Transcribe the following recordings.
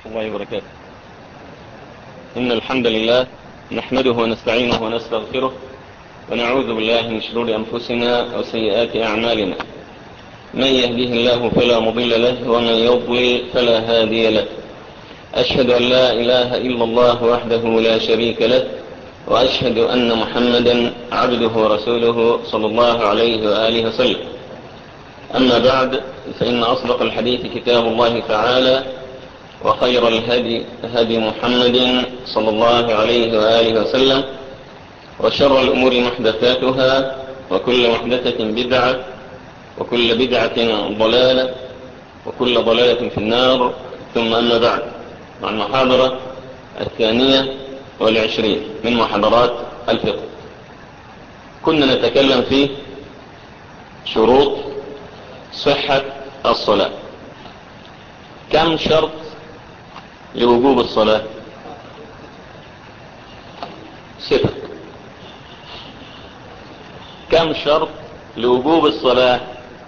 الله وبركاته إن الحمد لله نحمده ونستعينه ونستغفره ونعوذ بالله من شرور أنفسنا وسيئات أعمالنا من يهده الله فلا مضل له ومن يضلل فلا هادي له أشهد أن لا إله إلا الله وحده لا شريك له وأشهد أن محمدا عبده ورسوله صلى الله عليه وآله وسلم أما بعد فإن أصدق الحديث كتاب الله تعالى وخير الهدي هدي محمد صلى الله عليه وآله وسلم وشر الأمور محدثاتها وكل محدثة بدعة وكل بدعة ضلالة وكل ضلالة في النار ثم أما بعد مع المحاضرة الثانية والعشرين من محاضرات الفقه كنا نتكلم في شروط صحة الصلاة كم شرط لوجوب الصلاة ستة كم شرط لوجوب الصلاة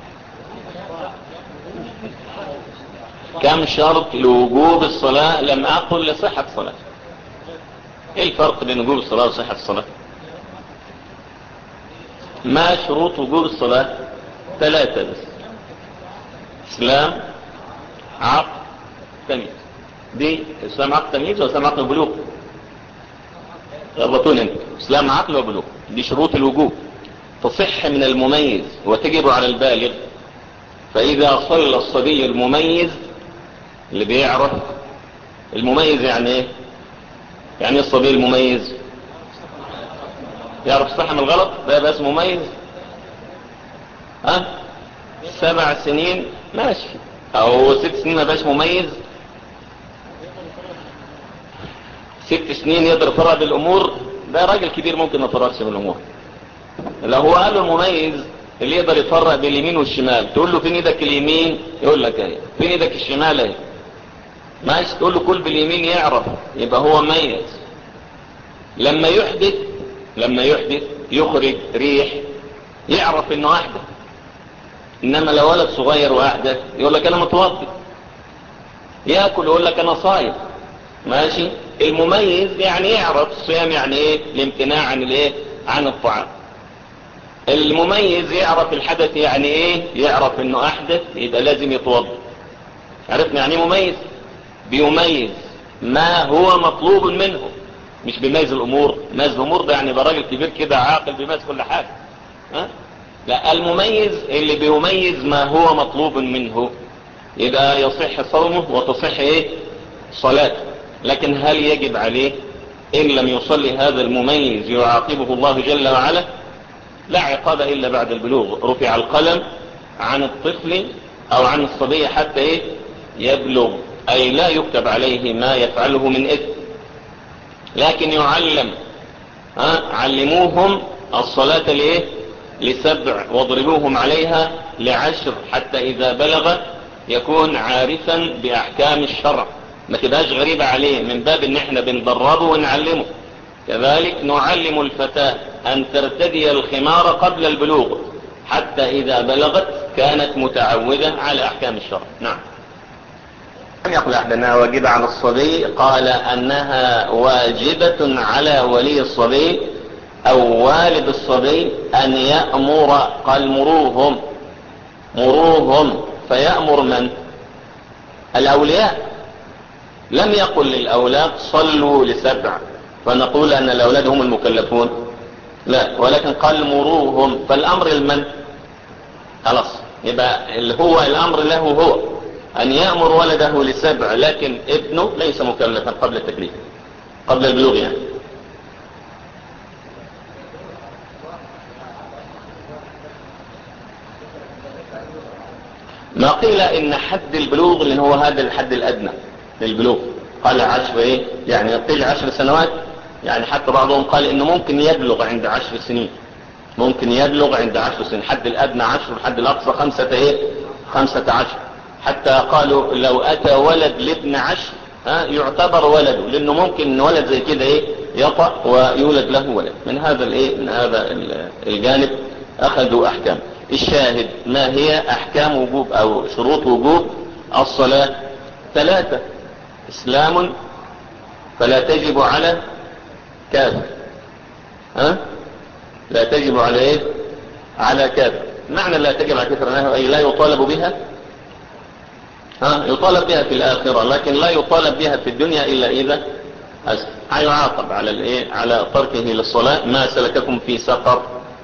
كم شرط لوجوب الصلاة لم أقل لصحة الصلاة ايه الفرق بين وجوب الصلاة وصحة الصلاة ما شروط وجوب الصلاة ثلاثة بس اسلام عقل تمييز دي اسلام عقل تمييز واسلام عقل وبلوغ ربطون انت اسلام عقل وبلوغ دي شروط الوجوب تصح من المميز وتجب على البالغ فاذا صلى الصبي المميز اللي بيعرف المميز يعني ايه يعني ايه الصبي المميز يعرف الصح من الغلط ده يبقى اسمه مميز ها سبع سنين ماشي او ست سنين ما بقاش مميز ست سنين يقدر يفرق بالامور ده راجل كبير ممكن ما يفرقش بالامور لو هو قال له المميز اللي يقدر يفرق باليمين والشمال تقول له فين ايدك اليمين يقول لك ايه فين ايدك الشمال ايه ماشي تقول له كل باليمين يعرف يبقى هو مميز لما يحدث لما يحدث يخرج ريح يعرف انه احدث انما لو ولد صغير واحدث يقول لك انا متوضي ياكل يقول لك انا صايم ماشي المميز يعني يعرف الصيام يعني ايه الامتناع عن الايه عن الطعام المميز يعرف الحدث يعني ايه يعرف انه احدث يبقى لازم يتوضا عرفنا يعني مميز بيميز ما هو مطلوب منه مش بيميز الامور ميز الامور ده يعني راجل كبير كده عاقل بيميز كل حاجه ها لا المميز اللي بيميز ما هو مطلوب منه يبقى يصح صومه وتصح ايه صلاته لكن هل يجب عليه ان لم يصلي هذا المميز يعاقبه الله جل وعلا لا عقاب الا بعد البلوغ رفع القلم عن الطفل او عن الصبي حتى ايه يبلغ اي لا يكتب عليه ما يفعله من اثم لكن يعلم ها علموهم الصلاة لإيه لسبع واضربوهم عليها لعشر حتى إذا بلغ يكون عارفا بأحكام الشرع ما تبقاش غريبة عليه من باب ان احنا بندربه ونعلمه كذلك نعلم الفتاة ان ترتدي الخمار قبل البلوغ حتى اذا بلغت كانت متعودة على احكام الشرع نعم لم يقل أحد أنها واجبة على الصبي قال أنها واجبة على ولي الصبي أو والد الصبي أن يأمر قال مروهم مروهم فيأمر من الأولياء لم يقل للأولاد صلوا لسبع فنقول أن الأولاد هم المكلفون لا ولكن قال مروهم فالأمر المن خلاص يبقى اللي هو الأمر له هو أن يأمر ولده لسبع لكن ابنه ليس مكلفا قبل التكليف قبل البلوغ يعني ما قيل ان حد البلوغ اللي هو هذا الحد الادنى للبلوغ قال عشر ايه يعني قيل عشر سنوات يعني حتى بعضهم قال انه ممكن يبلغ عند عشر سنين ممكن يبلغ عند عشر سنين حد الادنى عشر الحد الاقصى خمسة ايه خمسة عشر حتى قالوا لو اتى ولد لابن عشر ها يعتبر ولده لانه ممكن ولد زي كده ايه يطأ ويولد له ولد من هذا الايه من هذا الجانب اخذوا احكام الشاهد ما هي احكام وجوب او شروط وجوب الصلاة ثلاثة اسلام فلا تجب على كافر ها لا تجب على ايه على كافر معنى لا تجب على كافر اي لا يطالب بها ها يطالب بها في الاخرة لكن لا يطالب بها في الدنيا الا اذا هيعاقب على الايه على تركه للصلاة ما سلككم في سقر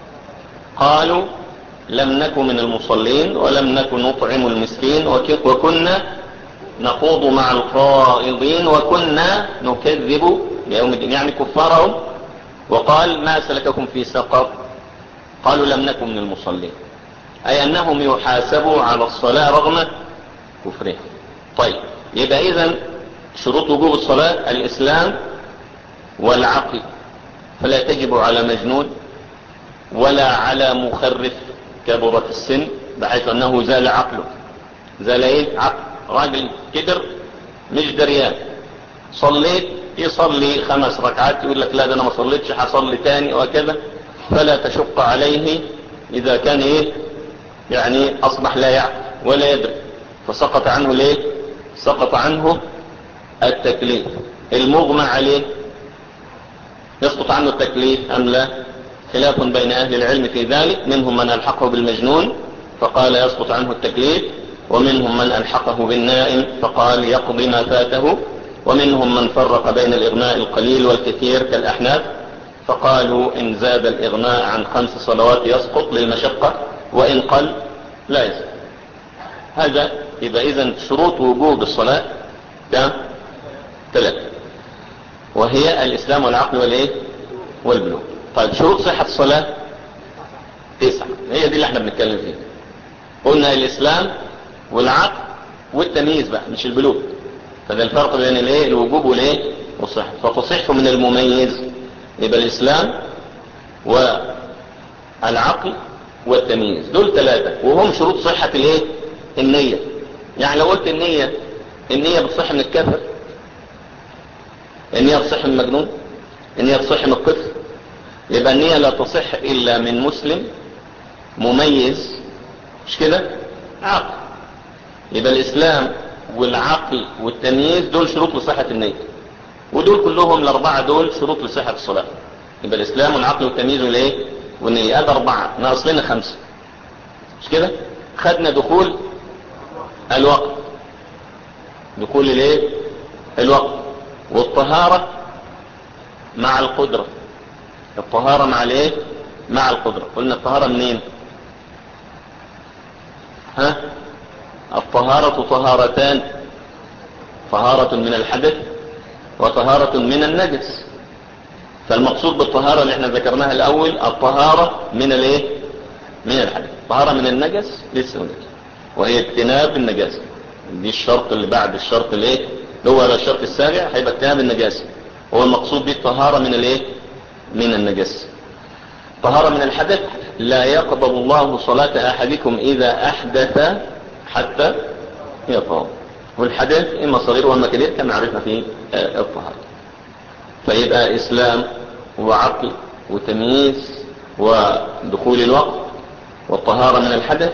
قالوا لم نكن من المصلين ولم نكن نطعم المسكين وكنا نخوض مع الخائضين وكنا نكذب بيوم الدين يعني كفارهم وقال ما سلككم في سقر قالوا لم نكن من المصلين أي أنهم يحاسبوا على الصلاة رغم كفرهم طيب يبقى إذن شروط وجوب الصلاة الإسلام والعقل فلا تجب على مجنون ولا على مخرف كبرت السن بحيث أنه زال عقله زال إيه عقل راجل كبر مش دريان صليت يصلي خمس ركعات يقول لك لا ده انا ما صليتش هصلي تاني وكذا فلا تشق عليه اذا كان ايه يعني اصبح لا يعقل ولا يدري فسقط عنه ليه سقط عنه التكليف المغمى عليه يسقط عنه التكليف ام لا خلاف بين اهل العلم في ذلك منهم من الحقه بالمجنون فقال يسقط عنه التكليف ومنهم من الحقه بالنائم فقال يقضي ما فاته ومنهم من فرق بين الإغناء القليل والكثير كالأحناف فقالوا إن زاد الإغناء عن خمس صلوات يسقط للمشقة وإن قل لا يسقط هذا يبقى إذن شروط وجوب الصلاة كم ثلاثة وهي الإسلام والعقل والإيه والبلوغ طيب شروط صحة الصلاة تسعة هي دي اللي احنا بنتكلم فيها قلنا الإسلام والعقل والتمييز بقى مش البلوغ فده الفرق بين الايه الوجوب والايه والصحة فتصح من المميز يبقى الاسلام والعقل والتمييز دول ثلاثة وهم شروط صحة الايه النية يعني لو قلت النية النية بتصح من الكافر النية تصح من المجنون النية تصح من الطفل يبقى النية لا تصح الا من مسلم مميز مش كده عقل يبقى الاسلام والعقل والتمييز دول شروط لصحة النية ودول كلهم الاربعة دول شروط لصحة الصلاة يبقى الاسلام والعقل والتمييز والايه والنية هذا اربعة ناقص لنا خمسة مش كده خدنا دخول الوقت دخول الايه الوقت والطهارة مع القدرة الطهارة مع الايه مع القدرة قلنا الطهارة منين ها الطهارة طهارتان طهارة من الحدث وطهارة من النجس فالمقصود بالطهارة اللي احنا ذكرناها الاول الطهارة من الايه من الحدث طهارة من النجس لسه نجس وهي اجتناب النجاسة دي الشرط اللي بعد الشرط الايه اللي هو الشرط السابع هيبقى اجتناب النجاسة هو المقصود بالطهارة من الايه من النجاسة طهارة من الحدث لا يقبل الله صلاة احدكم اذا احدث حتى يطهر والحدث اما صغير واما كبير كما عرفنا في الطهارة فيبقى اسلام وعقل وتمييز ودخول الوقت والطهارة من الحدث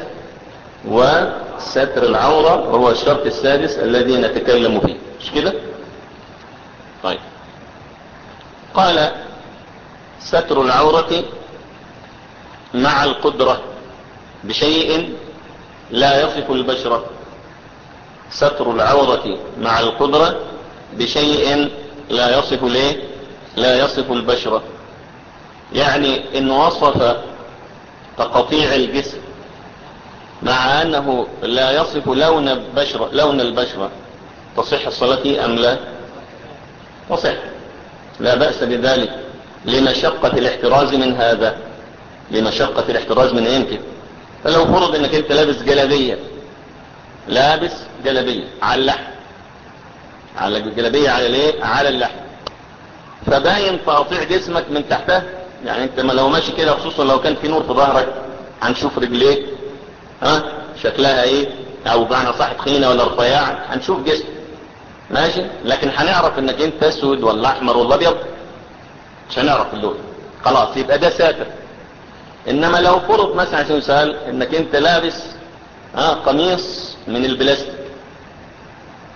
وستر العورة وهو الشرط السادس الذي نتكلم فيه مش كده طيب قال ستر العورة مع القدرة بشيء لا يصف البشرة ستر العورة مع القدرة بشيء لا يصف ليه لا يصف البشرة يعني ان وصف تقطيع الجسم مع انه لا يصف لون البشرة لون البشرة تصح الصلاة فيه ام لا تصح لا بأس بذلك لمشقة الاحتراز من هذا لمشقة الاحتراز من يمكن فلو فرض انك انت لابس جلابية لابس جلابية على اللحم على الجلابية على الايه على اللحم فباين تقطيع جسمك من تحتها يعني انت ما لو ماشي كده خصوصا لو كان في نور في ظهرك هنشوف رجليك ها شكلها ايه او بمعنى صح تخينه ولا رفيعه هنشوف جسم ماشي لكن هنعرف انك انت اسود ولا احمر ولا ابيض مش هنعرف اللون خلاص يبقى ده ساتر انما لو فرض مثلا عشان مثال انك انت لابس ها قميص من البلاستيك ها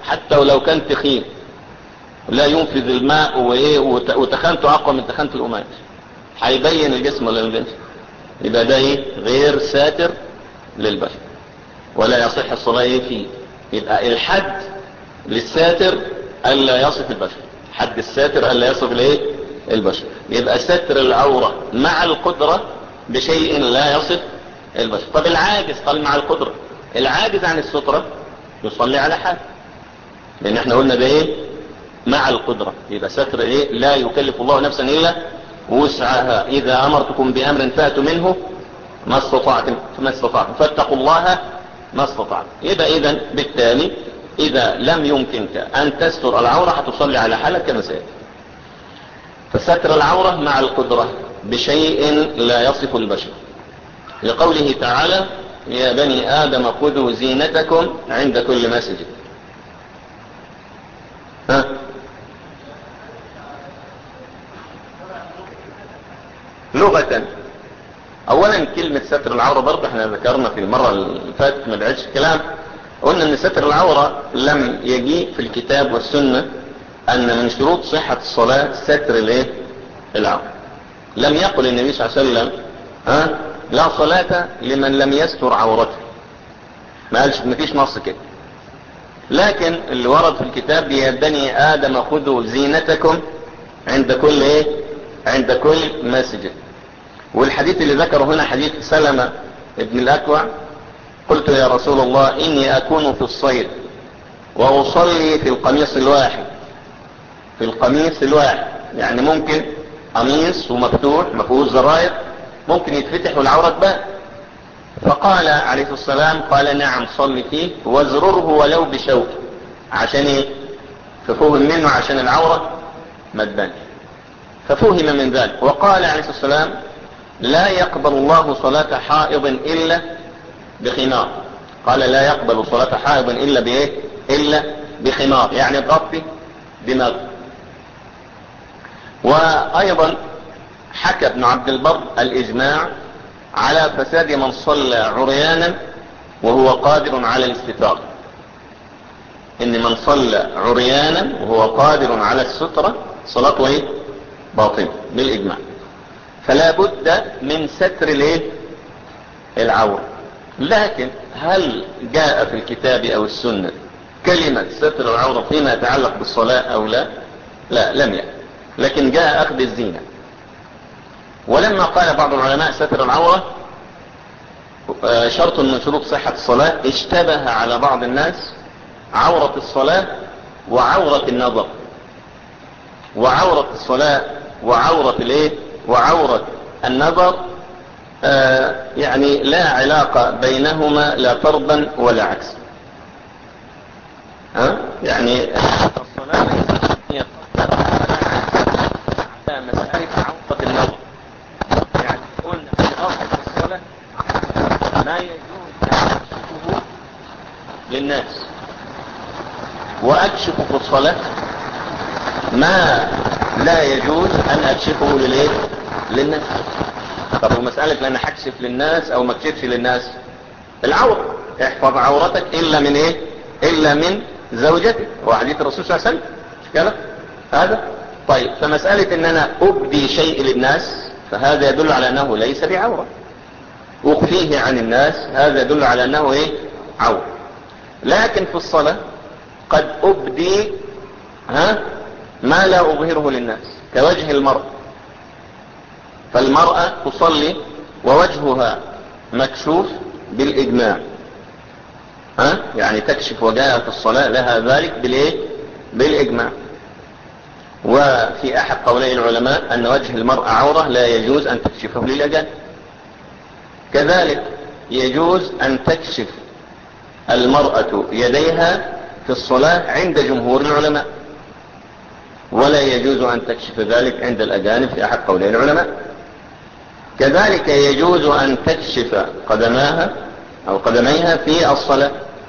حتى ولو كان تخين لا ينفذ الماء وايه وتخانته اقوى من تخانة القماش هيبين الجسم ولا يبين يبقى ده ايه غير ساتر للبشر ولا يصح الصلاة ايه فيه يبقى الحد للساتر الا يصف البشر حد الساتر الا يصف الايه البشر يبقى ستر العورة مع القدرة بشيء لا يصف البشر طب العاجز قال مع القدرة العاجز عن السترة يصلي على حال لان احنا قلنا ده ايه مع القدرة يبقى ستر ايه لا يكلف الله نفسا الا وسعها اذا امرتكم بامر فاتوا منه ما استطعتم ما استطعتم فاتقوا الله ما استطعتم يبقى اذا بالتالي اذا لم يمكنك ان تستر العورة هتصلي على حالك كما سيأتي فستر العورة مع القدرة بشيء لا يصف البشر لقوله تعالى يا بني آدم خذوا زينتكم عند كل مسجد ها لغة اولا كلمة ستر العورة برضه احنا ذكرنا في المرة اللي فاتت ما دعيتش الكلام قلنا ان ستر العورة لم يجيء في الكتاب والسنة ان من شروط صحة الصلاة ستر الايه العورة لم يقل النبي صلى الله عليه وسلم ها لا صلاة لمن لم يستر عورته ما قالش مفيش نص كده لكن اللي ورد في الكتاب يا بني ادم خذوا زينتكم عند كل ايه عند كل مسجد والحديث اللي ذكره هنا حديث سلمة ابن الاكوع قلت يا رسول الله اني اكون في الصيد واصلي في القميص الواحد في القميص الواحد يعني ممكن قميص ومفتوح مفهوش زراير ممكن يتفتح والعورة تبان فقال عليه السلام قال نعم صلي فيه وازرره ولو بشوك عشان ايه ففهم منه عشان العورة ما تبانش ففهم من ذلك وقال عليه السلام لا يقبل الله صلاة حائض الا بخمار قال لا يقبل صلاة حائض الا بايه الا بخمار يعني تغطي دماغه وايضا حكى ابن عبد البر الاجماع على فساد من صلى عريانا وهو قادر على الاستتار ان من صلى عريانا وهو قادر على السترة صلاته ايه باطل بالاجماع فلا بد من ستر الايه العورة لكن هل جاء في الكتاب او السنة كلمة ستر العورة فيما يتعلق بالصلاة او لا لا لم يأتي لكن جاء اخذ الزينة ولما قال بعض العلماء ستر العورة شرط من شروط صحة الصلاة اشتبه على بعض الناس عورة الصلاة وعورة النظر وعورة الصلاة وعورة الايه وعورة النظر آه يعني لا علاقة بينهما لا فرضا ولا عكس ها يعني الصلاة ليست هي على مسألة عورة النظر يعني قلنا في أصل الصلاة ما يجوز أن أكشفه للناس وأكشف في الصلاة ما لا يجوز أن أكشفه للإيه للناس طب ومسألة لأن أكشف للناس أو ما أكشفش للناس العورة احفظ عورتك إلا من إيه إلا من زوجتك وحديث الرسول صلى الله عليه وسلم مش كده هذا طيب فمسألة ان انا ابدي شيء للناس فهذا يدل على انه ليس بعورة اخفيه عن الناس هذا يدل على انه ايه عورة لكن في الصلاة قد ابدي ها ما لا اظهره للناس كوجه المرأة فالمرأة تصلي ووجهها مكشوف بالاجماع ها يعني تكشف وجهها في الصلاة لها ذلك بالايه بالاجماع وفي احد قولي العلماء ان وجه المرأة عورة لا يجوز ان تكشفه للاجانب كذلك يجوز ان تكشف المرأة يديها في الصلاة عند جمهور العلماء ولا يجوز ان تكشف ذلك عند الاجانب في احد قولي العلماء كذلك يجوز ان تكشف قدماها او قدميها في الصلاة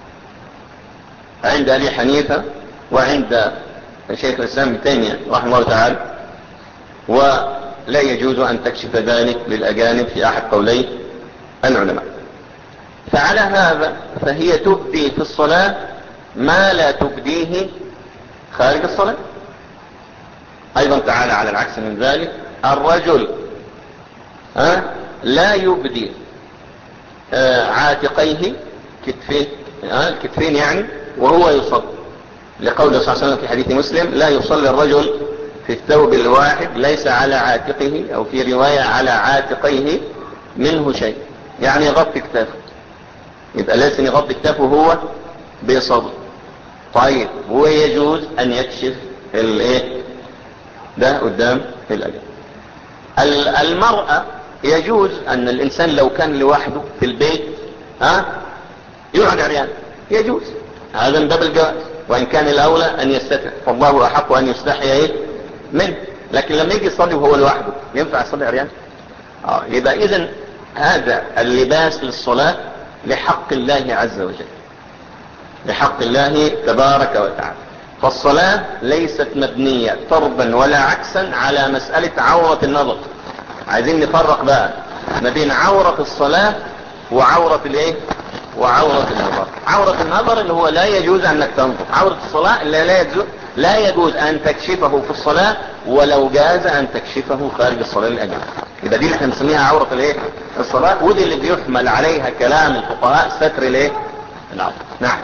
عند ابي حنيفة وعند شيخ الاسلام ابن تيمية رحمه الله تعالى ولا يجوز ان تكشف ذلك للاجانب في احد قولي العلماء فعلى هذا فهي تبدي في الصلاة ما لا تبديه خارج الصلاة ايضا تعالى على العكس من ذلك الرجل ها لا يبدي آه عاتقيه كتفيه ها الكتفين يعني وهو يصلي لقول صلى الله عليه وسلم في حديث مسلم لا يصلي الرجل في الثوب الواحد ليس على عاتقه او في رواية على عاتقيه منه شيء يعني يغطي كتافه يبقى لازم يغطي كتافه هو بيصلي طيب ويجوز ان يكشف الايه ده قدام الاجل المرأة يجوز ان الانسان لو كان لوحده في البيت ها يقعد عريان يجوز هذا من باب الجواز وان كان الاولى ان يستتر فالله احق ان يستحي ايه منه لكن لما يجي يصلي وهو لوحده ينفع يصلي عريان اه يبقى اذا هذا اللباس للصلاة لحق الله عز وجل لحق الله تبارك وتعالى فالصلاة ليست مبنية طربا ولا عكسا على مسألة عورة النظر عايزين نفرق بقى ما بين عورة الصلاة وعورة الايه وعورة النظر عورة النظر اللي هو لا يجوز انك تنظر عورة الصلاة اللي لا يجوز لا يجوز ان تكشفه في الصلاة ولو جاز ان تكشفه خارج الصلاة للأجل يبقى دي اللي احنا بنسميها عورة الايه الصلاة ودي اللي بيحمل عليها كلام الفقهاء ستر الايه العورة نعم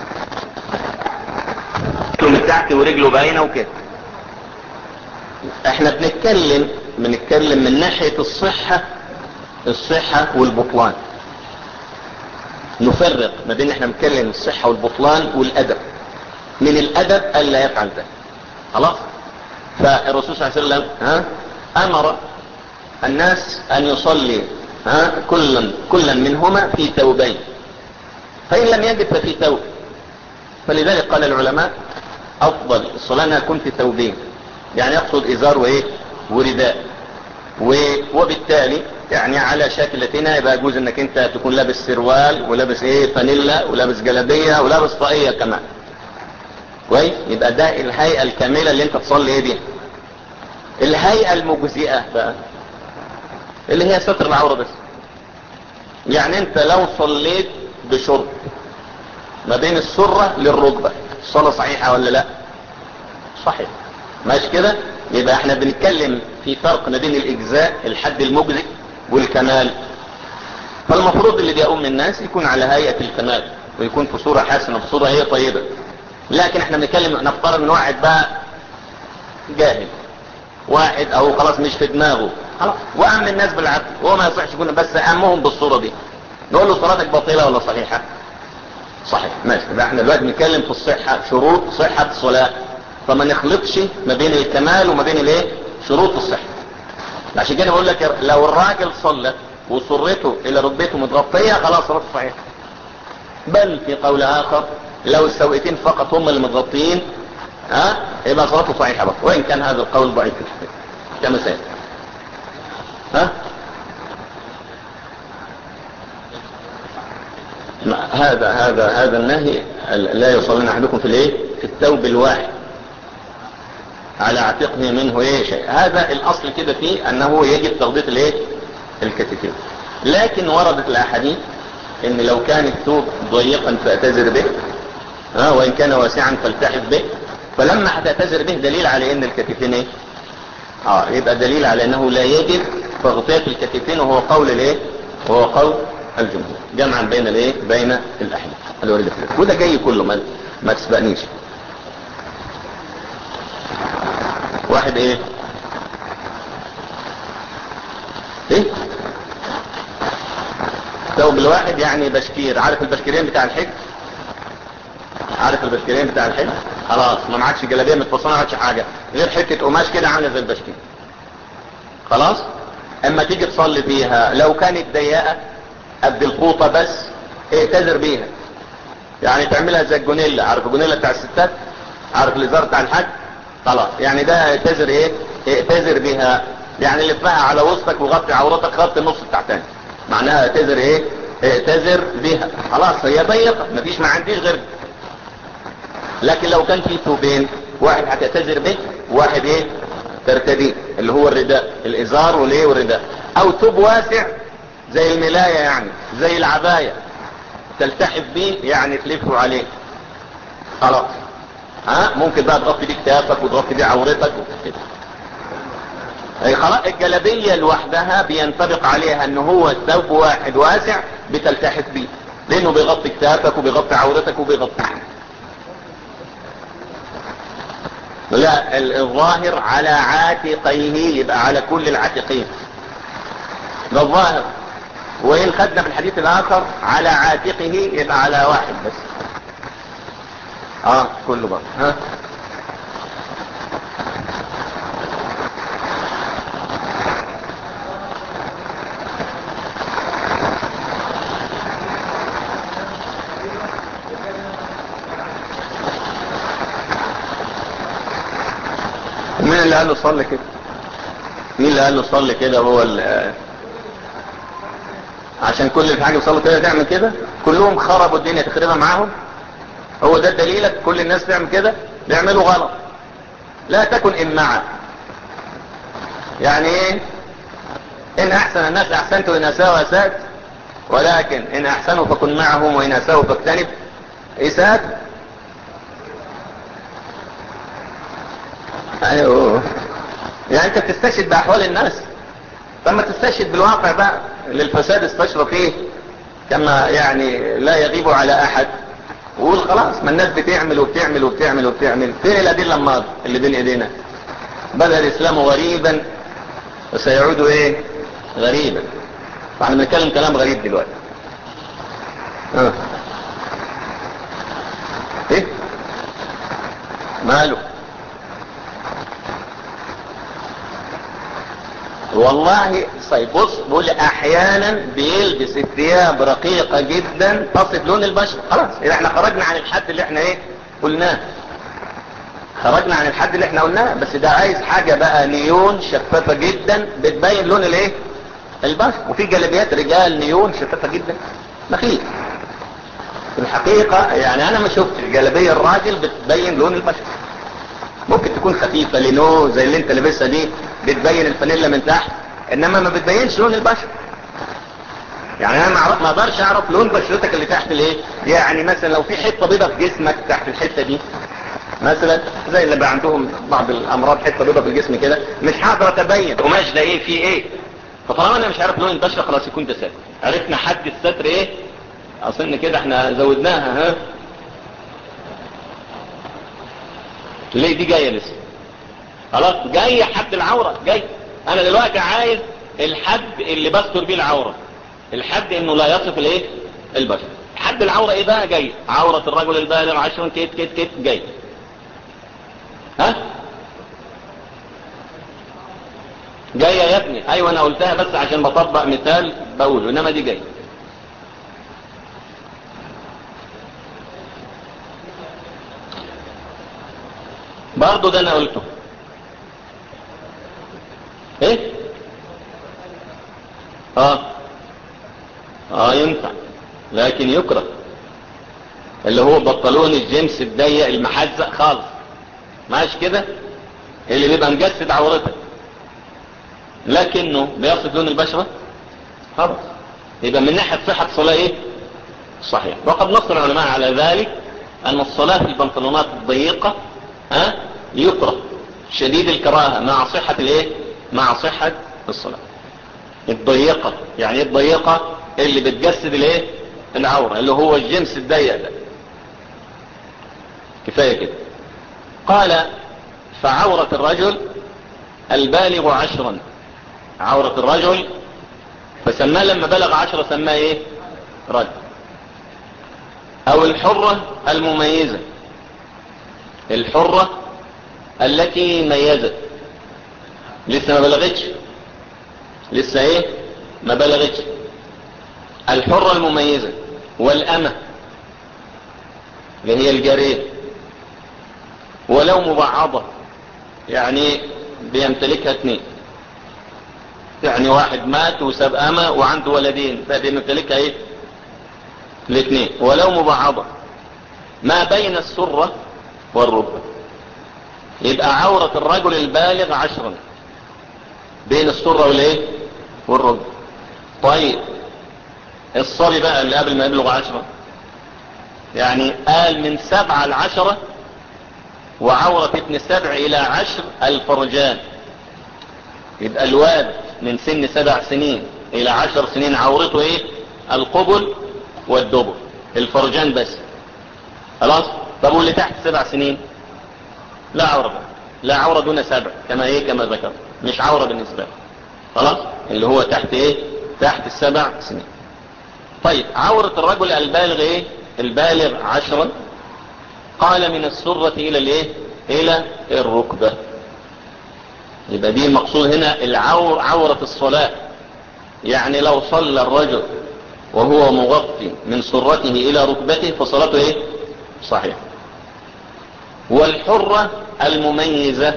من تحت ورجله باينة وكده احنا بنتكلم بنتكلم من ناحية الصحة الصحة والبطلان نفرق ما بين احنا بنتكلم الصحة والبطلان والادب من الادب الا يفعل ذلك خلاص فالرسول صلى الله عليه وسلم ها امر الناس ان يصلي ها كلا كلا منهما في ثوبين فان لم يجد ففي ثوب فلذلك قال العلماء افضل الصلاة انها تكون في ثوبين يعني يقصد ازار وايه ورداء وبالتالي يعني على شكلتنا يبقى يجوز انك انت تكون لابس سروال ولابس ايه فانيلا ولابس جلابية ولابس طاقية كمان كويس يبقى ده الهيئة الكاملة اللي انت تصلي ايه دي الهيئة المجزئة بقى اللي هي ستر العورة بس يعني انت لو صليت بشرب ما بين السرة للركبة الصلاة صحيحة ولا لا صحيح ماشي كده يبقى احنا بنتكلم في فرق ما بين الاجزاء الحد المجزئ والكمال فالمفروض اللي بيقوم الناس يكون على هيئة الكمال ويكون في صورة حسنة في صورة هي طيبة لكن احنا بنتكلم نفترض ان واحد بقى جاهل واحد او خلاص مش في دماغه خلاص وام الناس بالعدل هو ما يصحش يكون بس امهم بالصورة دي نقول له صلاتك باطلة ولا صحيحة صحيح ماشي يبقى احنا دلوقتي بنتكلم في الصحة شروط صحة الصلاة فما نخلطش ما بين الكمال وما بين الايه شروط الصحة عشان كده بقول لك لو الراجل صلى وصرته الى ركبته متغطية خلاص صلاته صحيحة بل في قول اخر لو السوئتين فقط هم اللي متغطيين ها يبقى صلاته صحيحة بقى وان كان هذا القول ضعيف كما سيد ها هذا هذا هذا النهي لا يصلين احدكم في الايه في الثوب الواحد على عاتقه منه ايه شيء هذا الاصل كده فيه انه يجب تغطيه الايه الكتفين لكن وردت الاحاديث ان لو كان الثوب ضيقا فاعتذر به ها وان كان واسعا فالتحف به فلما هتعتذر به دليل على ان الكتفين ايه اه يبقى دليل على انه لا يجب تغطيه الكتفين وهو قول الايه وهو قول الجمهور جمعا بين الايه بين الاحاديث الوارده في وده جاي كله ما, ما تسبقنيش واحد ايه ايه ثوب الواحد يعني بشكير عارف البشكيرين بتاع الحج عارف البشكيرين بتاع الحج خلاص ما معكش جلابيه متفصله ما معكش حاجه غير حته قماش كده عامله زي البشكير خلاص اما تيجي تصلي فيها لو كانت ضيقه قد القوطه بس اعتذر بيها يعني تعملها زي الجونيلا عارف الجونيلا بتاع الستات عارف الازار بتاع الحج خلاص يعني ده اعتذر ايه اعتذر بها يعني لفها على وسطك وغطي عورتك غطي النص التحتاني معناها اعتذر ايه اعتذر بها خلاص هي ضيقه مفيش ما عنديش غير لكن لو كان في ثوبين واحد هتعتذر به واحد ايه ترتديه اللي هو الرداء الازار والايه والرداء او ثوب واسع زي الملاية يعني زي العباية تلتحف به يعني تلفه عليه خلاص ها ممكن بقى تغطي بيه كتافك وتغطي بيه عورتك وكده أي خلاص الجلبية لوحدها بينطبق عليها ان هو ثوب واحد واسع بتلتحف بيه لانه بيغطي كتافك وبيغطي عورتك وبيغطي لا الظاهر على عاتقيه يبقى على كل العاتقين ده الظاهر وإن خدنا في الحديث الآخر على عاتقه يبقى على واحد بس اه كله بقى ها مين اللي قال له صلي كده مين اللي قال له صلي كده هو اللي عشان كل اللي في حاجه يصلوا كده تعمل كده كلهم خربوا الدنيا تخربها معاهم هو ده دليلك كل الناس تعمل كده بيعملوا غلط لا تكن امعة يعني ايه ان احسن الناس احسنت وان اساءوا اسات ولكن ان احسنوا فكن معهم وان اساءوا فاجتنب اسات ايوه يعني انت بتستشهد باحوال الناس فما تستشهد بالواقع بقى اللي الفساد استشرى فيه كما يعني لا يغيب على احد وقول خلاص ما الناس بتعمل وبتعمل وبتعمل وبتعمل فين الادله الماضي اللي بين ايدينا بدا الاسلام غريبا وسيعود ايه غريبا فاحنا بنتكلم كلام غريب دلوقتي اه ايه ماله والله طيب بص بقول احيانا بيلبس الثياب رقيقة جدا تصف لون البشرة خلاص اذا احنا خرجنا عن الحد اللي احنا ايه قلناه خرجنا عن الحد اللي احنا قلناه بس ده عايز حاجة بقى نيون شفافة جدا بتبين لون الايه البشرة وفي جلبيات رجال نيون شفافة جدا مخيف في الحقيقة يعني انا ما شفت جلبية الراجل بتبين لون البشرة ممكن تكون خفيفة لينو زي اللي انت لابسها دي بتبين الفانيلا من تحت انما ما بتبينش لون البشرة يعني انا ما اقدرش اعرف لون بشرتك اللي تحت الايه يعني مثلا لو في حته بيضه في جسمك تحت الحته دي مثلا زي اللي بقى عندهم بعض الامراض حته بيضه في الجسم كده مش هقدر اتبين قماش ده ايه في ايه فطالما انا مش عارف لون البشره خلاص يكون ده ستر عرفنا حد الستر ايه اظن كده احنا زودناها ها ليه دي جايه لسه خلاص جاي حد العوره جاي انا دلوقتي عايز الحد اللي بستر بيه العوره الحد انه لا يصف الايه البشر حد العوره ايه بقى جاي عوره الرجل البالغ عشر كيت كيت كيت جاي ها جاية يا ابني ايوه انا قلتها بس عشان بطبق مثال بقوله انما دي جاية برضو ده انا قلته ايه اه اه ينفع لكن يكره اللي هو بطلون الجنس الضيق المحزق خالص ماشي كده اللي بيبقى مجسد عورتك لكنه بيصف لون البشرة خلاص يبقى من ناحية صحة الصلاة ايه صحيح وقد نص العلماء على ذلك ان الصلاة في البنطلونات الضيقة ها يكره شديد الكراهة مع صحة الايه مع صحة الصلاة الضيقة يعني ايه الضيقة اللي بتجسد الايه العورة اللي هو الجنس الضيق ده كفاية كده قال فعورة الرجل البالغ عشرا عورة الرجل فسماه لما بلغ عشرة سماه ايه رجل او الحرة المميزة الحرة التي ميزت لسه ما بلغتش لسه ايه ما بلغتش الحرة المميزة والأمة اللي هي الجارية ولو مبعضة يعني بيمتلكها اثنين يعني واحد مات وساب أمة وعنده ولدين فبيمتلكها ايه الاثنين ولو مبعضة ما بين السرة والركبة يبقى عورة الرجل البالغ عشرا بين السرة والايه والركبة طيب الصبي بقى اللي قبل ما يبلغ عشرة يعني قال من سبعة لعشرة وعورة ابن سبع الى عشر الفرجان يبقى الواد من سن سبع سنين الى عشر سنين عورته ايه القبل والدبر الفرجان بس خلاص طب واللي تحت سبع سنين لا عورة لا عورة دون سبع كما ايه كما ذكر مش عورة بالنسبة له خلاص اللي هو تحت ايه تحت السبع سنين طيب عورة الرجل البالغ ايه البالغ عشرا قال من السرة الى الايه الى الركبة يبقى دي المقصود هنا العور عورة الصلاة يعني لو صلى الرجل وهو مغطي من سرته الى ركبته فصلاته ايه صحيح والحرة المميزة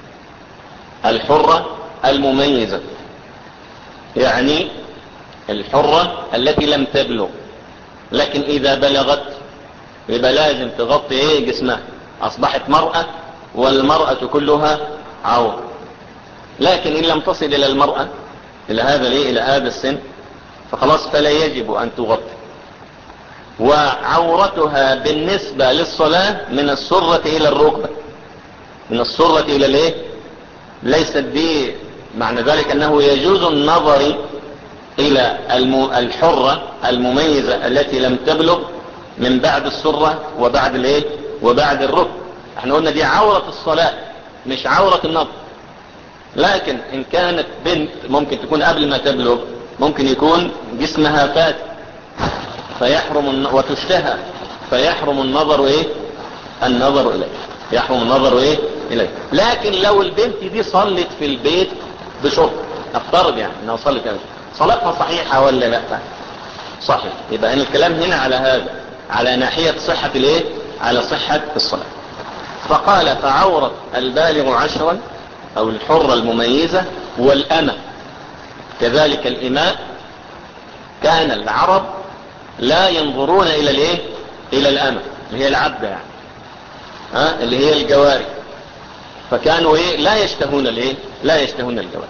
الحرة المميزة يعني الحرة التي لم تبلغ لكن اذا بلغت يبقى لازم تغطي ايه جسمها اصبحت مرأة والمرأة كلها عور لكن ان لم تصل الى المرأة الى هذا ليه الى هذا السن فخلاص فلا يجب ان تغطي وعورتها بالنسبة للصلاة من السرة الى الركبة من السرة الى الايه ليست دي معنى ذلك انه يجوز النظر الى الحرة المميزة التي لم تبلغ من بعد السرة وبعد الايه وبعد الركب احنا قلنا دي عورة الصلاة مش عورة النظر لكن ان كانت بنت ممكن تكون قبل ما تبلغ ممكن يكون جسمها فات فيحرم وتشتهى فيحرم النظر ايه النظر اليه يحرم النظر ايه اليه لكن لو البنت دي صلت في البيت بشرط افترض يعني انها صلت يعني صلاتها صحيحة ولا لا صحيح يبقى ان الكلام هنا على هذا على ناحية صحة الايه على صحة الصلاة فقال فعورة البالغ عشرا او الحرة المميزة والامة كذلك الاماء كان العرب لا ينظرون الى الايه الى الامة اللي هي العبدة يعني ها اللي هي الجواري فكانوا ايه لا يشتهون الايه لا يشتهون الجواري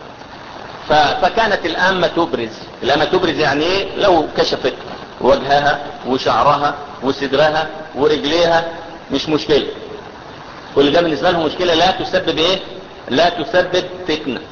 فكانت الامة تبرز الامة تبرز يعني ايه لو كشفت وجهها وشعرها وصدرها ورجليها مش مشكلة كل ده بالنسبة لهم مشكلة لا تسبب ايه لا تسبب فتنة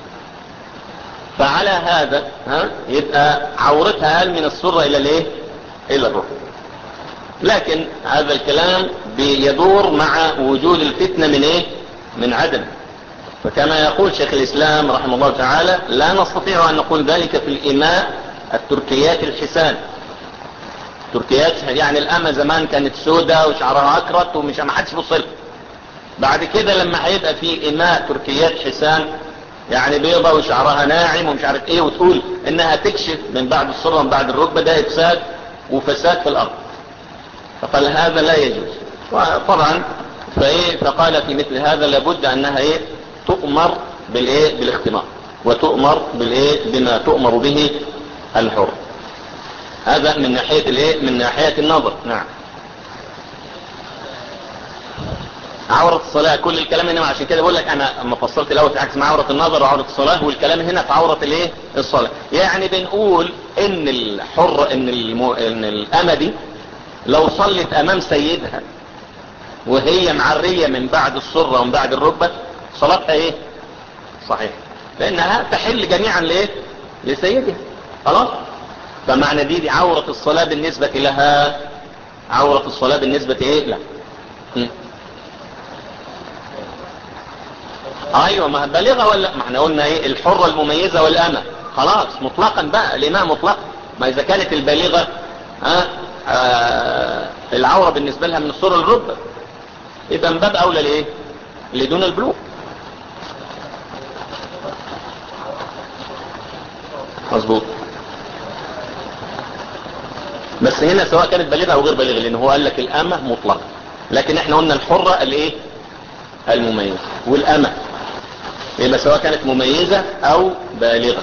فعلى هذا ها يبقى عورتها هل من السرة الى الايه الى الركب لكن هذا الكلام بيدور مع وجود الفتنة من ايه من عدم فكما يقول شيخ الاسلام رحمه الله تعالى لا نستطيع ان نقول ذلك في الاماء التركيات الحسان تركيات يعني الامة زمان كانت سودة وشعرها اكرت ومش ما حدش بصل بعد كده لما هيبقى في اماء تركيات حسان يعني بيضة وشعرها ناعم ومش عارف ايه وتقول انها تكشف من بعد الصرة ومن بعد الركبة ده افساد وفساد في الارض فقال هذا لا يجوز طبعا فايه فقال في مثل هذا لابد انها ايه تؤمر بالايه بالاختمار وتؤمر بالايه بما تؤمر به الحر هذا من ناحية الايه من ناحية النظر نعم عورة الصلاة كل الكلام هنا عشان كده بقول لك انا اما فصلت الاول في عكس مع عورة النظر وعورة الصلاة والكلام هنا في عورة الايه الصلاة يعني بنقول ان الحر ان المو... ان الامة دي لو صلت امام سيدها وهي معرية من بعد السرة ومن بعد الركبة صلاتها ايه صحيح لانها تحل جميعا لايه لسيدها خلاص فمعنى دي, دي عورة الصلاة بالنسبة لها عورة الصلاة بالنسبة ايه لا م. ايوه ما بالغة ولا ما احنا قلنا ايه الحرة المميزة والامة خلاص مطلقا بقى الامام مطلق ما اذا كانت البالغة ها آه العورة بالنسبة لها من الصورة للركبة يبقى من باب اولى لايه لدون البلوغ مظبوط بس هنا سواء كانت بالغة او غير بالغة لان هو قال لك الامة مطلقة لكن احنا قلنا الحرة الايه المميزة والامة يبقى سواء كانت مميزة او بالغة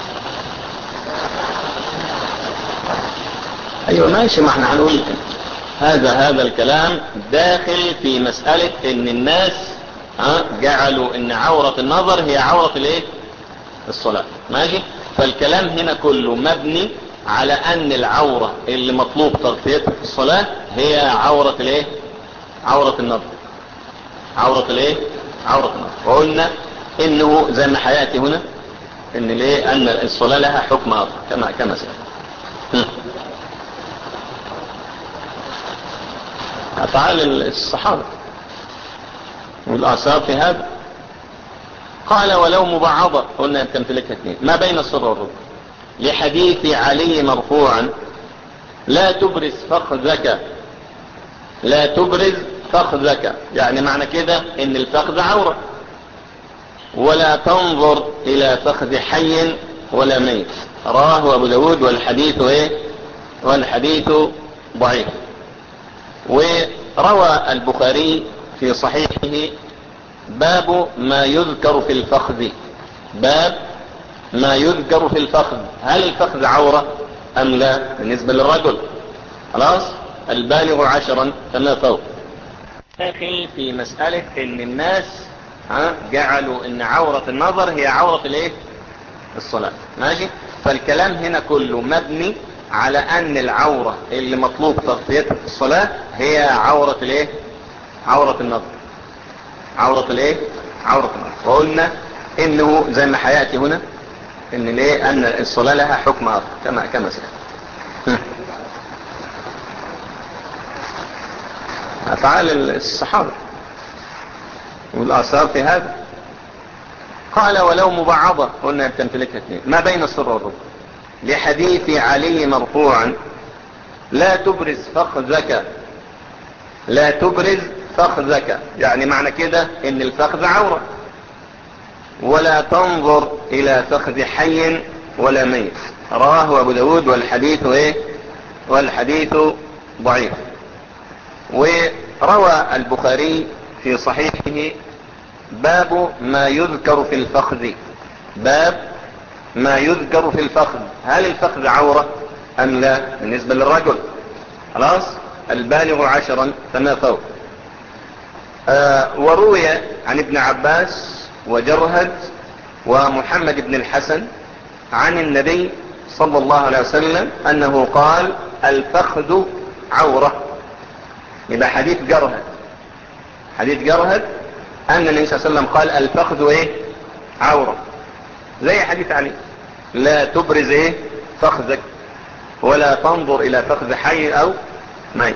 ايوه ماشي ما احنا هنقول هذا هذا الكلام داخل في مسألة ان الناس ها جعلوا ان عورة النظر هي عورة الايه الصلاة ماشي فالكلام هنا كله مبني على ان العورة اللي مطلوب تغطيتها في الصلاة هي عورة الايه عورة النظر عورة الايه عورة النظر وقلنا انه زي ما حياتي هنا ان ليه ان الصلاة لها حكم اخر كما كما سأل افعال الصحابة والاثار في هذا قال ولو مبعضة قلنا تمتلكها اثنين ما بين الصدر والركب لحديث علي مرفوعا لا تبرز فخذك لا تبرز فخذك يعني معنى كده ان الفخذ عورة ولا تنظر الى فخذ حي ولا ميت راه ابو داود والحديث ايه والحديث ضعيف وروى البخاري في صحيحه باب ما يذكر في الفخذ باب ما يذكر في الفخذ هل الفخذ عورة ام لا بالنسبة للرجل خلاص البالغ عشرا فما فوق اخي في مسألة ان الناس ها جعلوا ان عورة النظر هي عورة الايه الصلاة ماشي فالكلام هنا كله مبني على ان العورة اللي مطلوب تغطيتها في الصلاة هي عورة الايه عورة النظر عورة الايه عورة النظر وقلنا انه زي ما حياتي هنا ان ليه ان الصلاة لها حكم اخر كما كما سيأتي افعال الصحابة والاثار في هذا قال ولو مبعضة قلنا تمتلكها اثنين ما بين السر والركب لحديث علي مرفوعا لا تبرز فخذك لا تبرز فخذك يعني معنى كده ان الفخذ عورة ولا تنظر الى فخذ حي ولا ميت رواه ابو داود والحديث ايه والحديث ضعيف وروى البخاري في صحيحه باب ما يذكر في الفخذ باب ما يذكر في الفخذ هل الفخذ عورة ام لا بالنسبة للرجل خلاص البالغ عشرا فما فوق آه وروي عن ابن عباس وجرهد ومحمد بن الحسن عن النبي صلى الله عليه وسلم انه قال الفخذ عورة يبقى حديث جرهد حديث جرهد ان النبي صلى الله عليه وسلم قال الفخذ ايه عورة زي حديث علي لا تبرز ايه فخذك ولا تنظر الى فخذ حي او ميت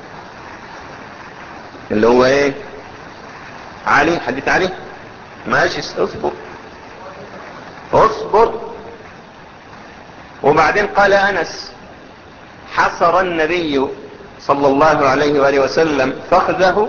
اللي هو ايه علي حديث علي ماشي اصبر اصبر وبعدين قال انس حصر النبي صلى الله عليه وآله وسلم فخذه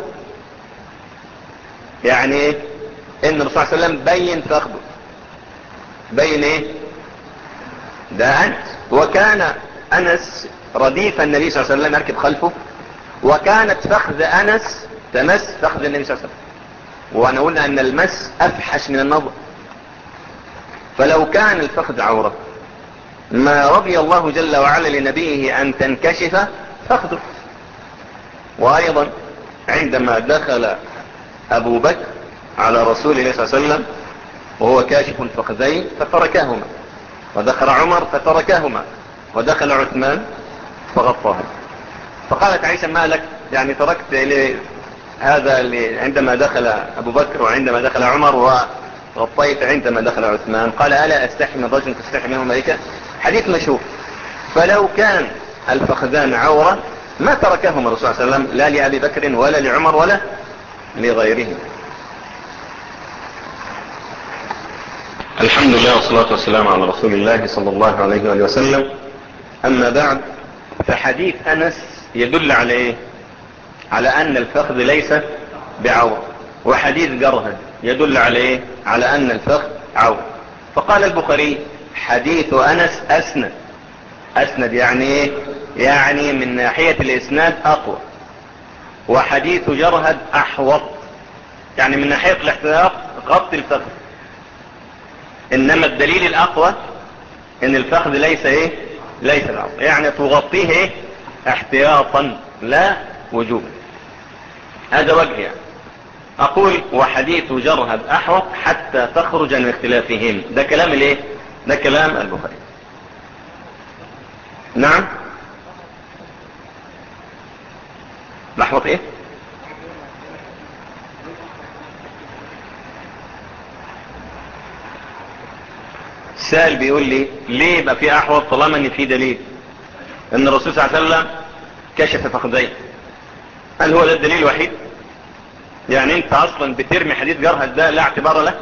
يعني ايه ان الرسول صلى الله عليه وسلم بين فخذه بين ايه ده انت وكان انس رديف النبي صلى الله عليه وسلم يركب خلفه وكانت فخذ انس تمس فخذ النبي صلى الله عليه وسلم وانا قلنا ان المس افحش من النظر فلو كان الفخذ عورة ما رضي الله جل وعلا لنبيه ان تنكشف فخذه وايضا عندما دخل ابو بكر على رسول الله صلى الله عليه وسلم وهو كاشف الفخذين فتركهما ودخل عمر فتركهما ودخل عثمان فغطاهما فقالت عائشة ما لك يعني تركت هذا اللي عندما دخل ابو بكر وعندما دخل عمر وغطيت عندما دخل عثمان قال الا استحي من رجل تستحي منه ملكة حديث مشهور فلو كان الفخذان عورة ما تركهما الرسول صلى الله عليه وسلم لا لأبي بكر ولا لعمر ولا لغيرهم الحمد لله والصلاة والسلام على رسول الله صلى الله عليه وآله وسلم أما بعد فحديث أنس يدل على إيه على أن الفخذ ليس بعور وحديث جرهد يدل على إيه على أن الفخذ عور فقال البخاري حديث أنس أسند أسند يعني إيه يعني من ناحية الإسناد أقوى وحديث جرهد أحوط يعني من ناحية الاحتياط غطي الفخذ انما الدليل الاقوى ان الفخذ ليس ايه ليس العظم يعني تغطيه ايه احتياطا لا وجوبا هذا وجه يعني اقول وحديث جرهد احوط حتى تخرج من اختلافهم ده كلام الايه ده كلام البخاري نعم الاحوط ايه السائل بيقول لي ليه يبقى في احوط طالما ان في دليل ان الرسول صلى الله عليه وسلم كشف فخذيه هل هو ده الدليل الوحيد يعني انت اصلا بترمي حديث جرهد ده لا اعتبار له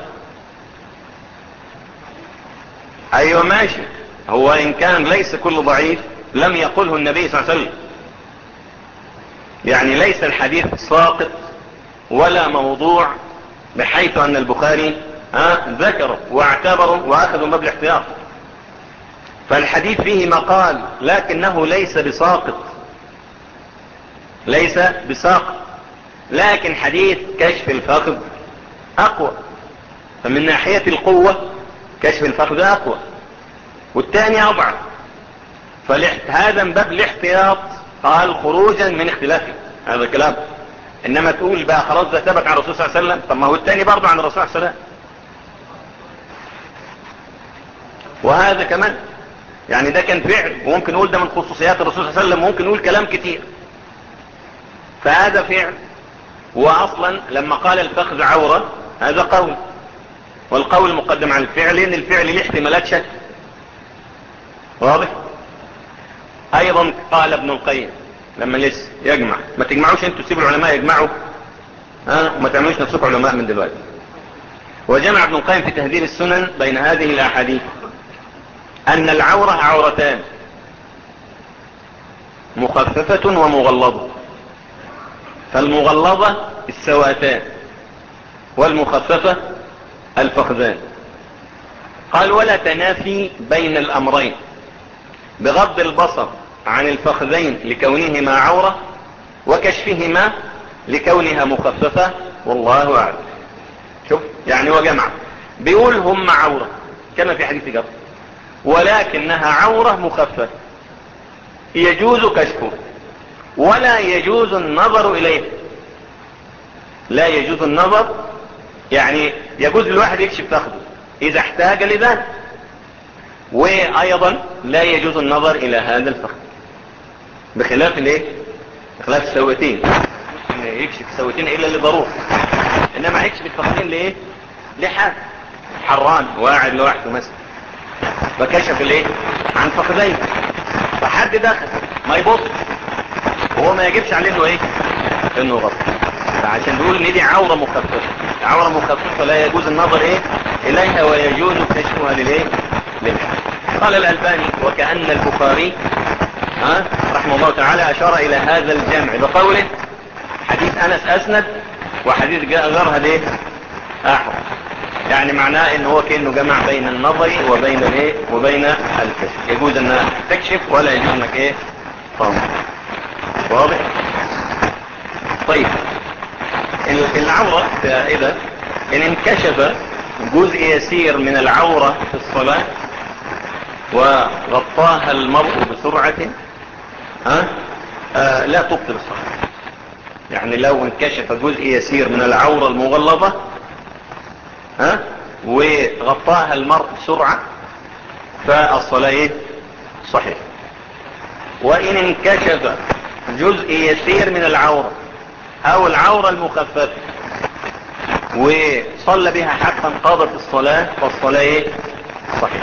ايوه ماشي هو ان كان ليس كل ضعيف لم يقله النبي صلى الله عليه وسلم يعني ليس الحديث ساقط ولا موضوع بحيث ان البخاري ها ذكره واعتبره واخذوا باب الاحتياط فالحديث فيه مقال لكنه ليس بساقط ليس بساقط لكن حديث كشف الفخذ اقوى فمن ناحية القوة كشف الفخذ اقوى والثاني اضعف فهذا من باب الاحتياط قال خروجا من اختلافه هذا كلام انما تقول بقى خلاص ده ثبت عن الرسول صلى الله عليه وسلم طب ما هو الثاني برضه عن الرسول صلى الله عليه وسلم وهذا كمان يعني ده كان فعل وممكن نقول ده من خصوصيات الرسول صلى الله عليه وسلم وممكن نقول كلام كتير فهذا فعل واصلا لما قال الفخذ عورة هذا قول والقول مقدم على الفعل لان الفعل له احتمالات شك واضح ايضا قال ابن القيم لما لسه يجمع ما تجمعوش انتوا تسيبوا العلماء يجمعوا ها وما تعملوش نفسكم علماء من دلوقتي وجمع ابن القيم في تهذيب السنن بين هذه الاحاديث ان العورة عورتان مخففة ومغلظة فالمغلظة السواتان والمخففة الفخذان قال ولا تنافي بين الامرين بغض البصر عن الفخذين لكونهما عورة وكشفهما لكونها مخففة والله اعلم شوف يعني هو جمع بيقول هم عورة كما في حديث جر ولكنها عورة مخففة يجوز كشفه ولا يجوز النظر اليه لا يجوز النظر يعني يجوز الواحد يكشف فخذه اذا احتاج لذلك وايضا لا يجوز النظر الى هذا الفخذ بخلاف الايه بخلاف السوتين يكشف السوتين الا لضروره انما يكشف الفخذين لايه لحال حران واعد لوحده مثلا فكشف الايه عن فخذين فحد دخل ما يبص وهو ما يجبش عليه انه ايه انه غلط فعشان نقول ان دي عورة مخففة عورة مخففة لا يجوز النظر ايه اليها ويجوز كشفها للايه للحال قال الالباني وكأن البخاري ها رحمه الله تعالى اشار الى هذا الجمع بقوله حديث انس اسند وحديث جرهد ايه احوال يعني معناه ان هو كأنه جمع بين النظر وبين الايه وبين الكشف يجوز انها تكشف ولا يجوز انك ايه تنظر واضح طيب العورة اذا ان انكشف جزء يسير من العورة في الصلاة وغطاها المرء بسرعة ها آه لا تبطل الصلاة يعني لو انكشف جزء يسير من العورة المغلظة ها وغطاها المرء بسرعة فالصلاة ايه صحيح وان انكشف جزء يسير من العورة او العورة المخففة وصلى بها حتى انقضت الصلاة فالصلاة ايه صحيح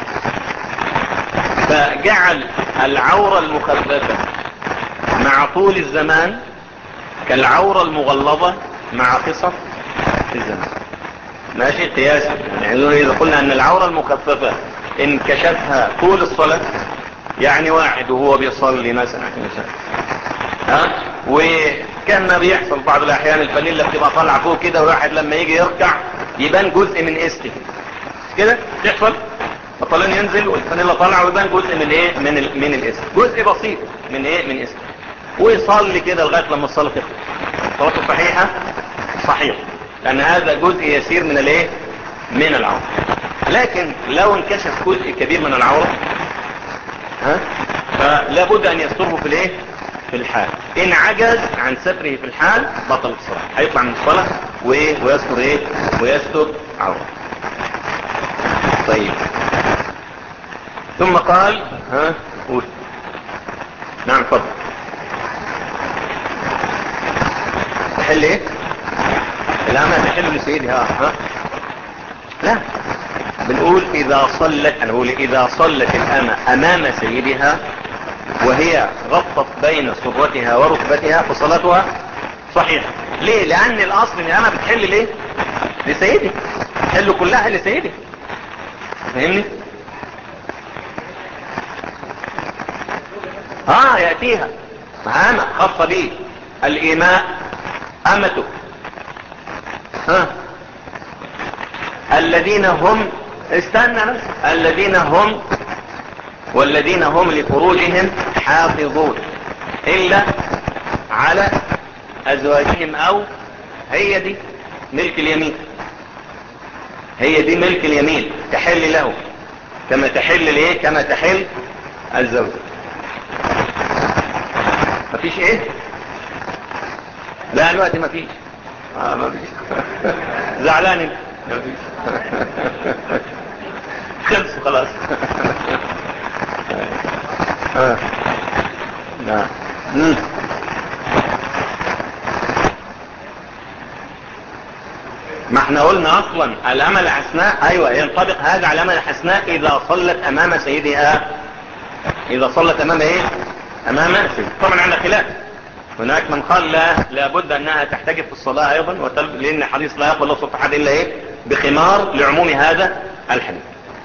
فجعل العورة المخففة مع طول الزمان كالعورة المغلظة مع قصر الزمان ماشي قياسا يعني اذا قلنا ان العورة المخففة ان كشفها طول الصلاة يعني واحد وهو بيصلي مثلا مثلا ها وكان ما بيحصل بعض الاحيان الفانيلا بتبقى طالعه فوق كده والواحد لما يجي يركع يبان جزء من استه كده تحصل الطلان ينزل والفانيلا طالعه ويبان جزء من ايه من ال... من الاست جزء بسيط من ايه من استه ويصلي كده لغايه لما الصلاه تخلص صلاته صحيحه صحيح لان هذا جزء يسير من الايه من العوره لكن لو انكشف جزء كبير من العوره ها فلا بد ان يستره في الايه في الحال ان عجز عن ستره في الحال بطل الصلاة هيطلع من الصلاة وايه ويستر ايه ويستر عورة طيب ثم قال ها قول نعم فضل تحل ايه الامة تحل لسيدها ها لا بنقول اذا صلت انا بقول اذا صلت الامة امام سيدها وهي غطت بين سرتها وركبتها فصلاتها صحيحة ليه لان الاصل ان الامة بتحل ليه لسيدي تحل كلها لسيدي فاهمني اه يأتيها مهامة خاصة به الايماء امته ها الذين هم استنى بس الذين هم والذين هم لفروجهم حافظون الا على ازواجهم او هي دي ملك اليمين هي دي ملك اليمين تحل له كما تحل ليه كما تحل الزوج مفيش ايه لا الوقت مفيش آه مفيش زعلان انت مفيش خلص خلاص آه. نعم مم. ما احنا قلنا اصلا الامل الحسناء ايوه ينطبق هذا على الامل الحسناء اذا صلت امام سيدها اذا صلت امام ايه امام سيد طبعا على خلاف هناك من قال لا لابد انها تحتجب في الصلاة ايضا وتل... لان الحديث لا يقبل الله سبحانه وتعالى الا ايه بخمار لعموم هذا الحديث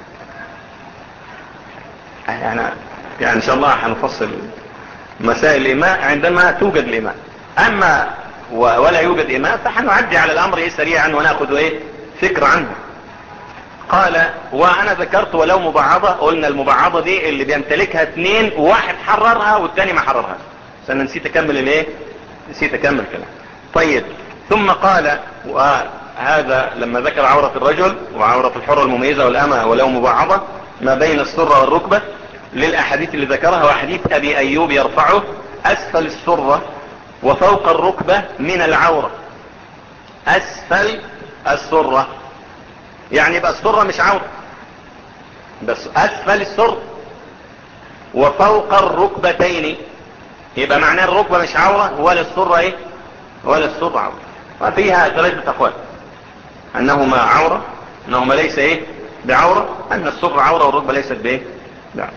يعني يعني ان شاء الله هنفصل مسائل الإماء عندما توجد الإماء أما ولا يوجد إماء فحنعدي على الأمر إيه سريعا ونأخذ إيه فكرة عنه قال وأنا ذكرت ولو مبعضة قلنا المبعضة دي اللي بيمتلكها اثنين واحد حررها والتاني ما حررها سنة نسيت أكمل الإيه نسيت أكمل كلام طيب ثم قال وهذا لما ذكر عورة الرجل وعورة الحرة المميزة والأمة ولو مبعضة ما بين السرة والركبة للأحاديث اللي ذكرها وحديث أبي أيوب يرفعه أسفل السرة وفوق الركبة من العورة أسفل السرة يعني يبقى السرة مش عورة بس أسفل السرة وفوق الركبتين يبقى معناه الركبة مش عورة ولا السرة ايه ولا السرة عورة وفيها ثلاثة أقوال أنهما عورة أنهما ليس ايه بعورة أن السرة عورة والركبة ليست بايه بعورة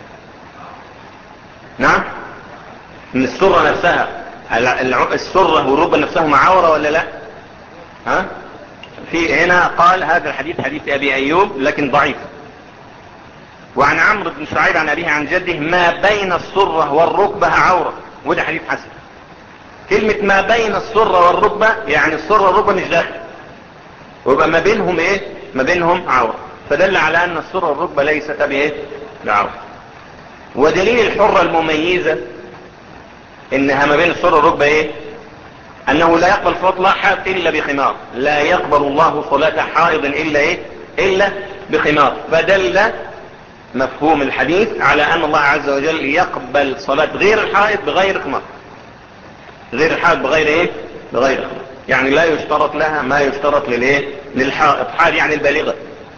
نعم ان السرة نفسها السرة والركبة نفسهما عورة ولا لا ها في هنا قال هذا الحديث حديث ابي ايوب لكن ضعيف وعن عمرو بن شعيب عن ابيه عن جده ما بين السرة والركبة عورة وده حديث حسن كلمة ما بين السرة والركبة يعني السرة والركبة مش داخل ويبقى ما بينهم ايه ما بينهم عورة فدل على ان السرة والركبة ليست بايه بعورة ودليل الحرة المميزة انها ما بين السرة والركبة ايه انه لا يقبل صلاة لا حائض الا بخمار لا يقبل الله صلاة حائض الا ايه الا بخمار فدل مفهوم الحديث على ان الله عز وجل يقبل صلاة غير الحائض بغير خمار غير الحائض بغير ايه بغير خمار يعني لا يشترط لها ما يشترط للايه للحائض حائض يعني البالغة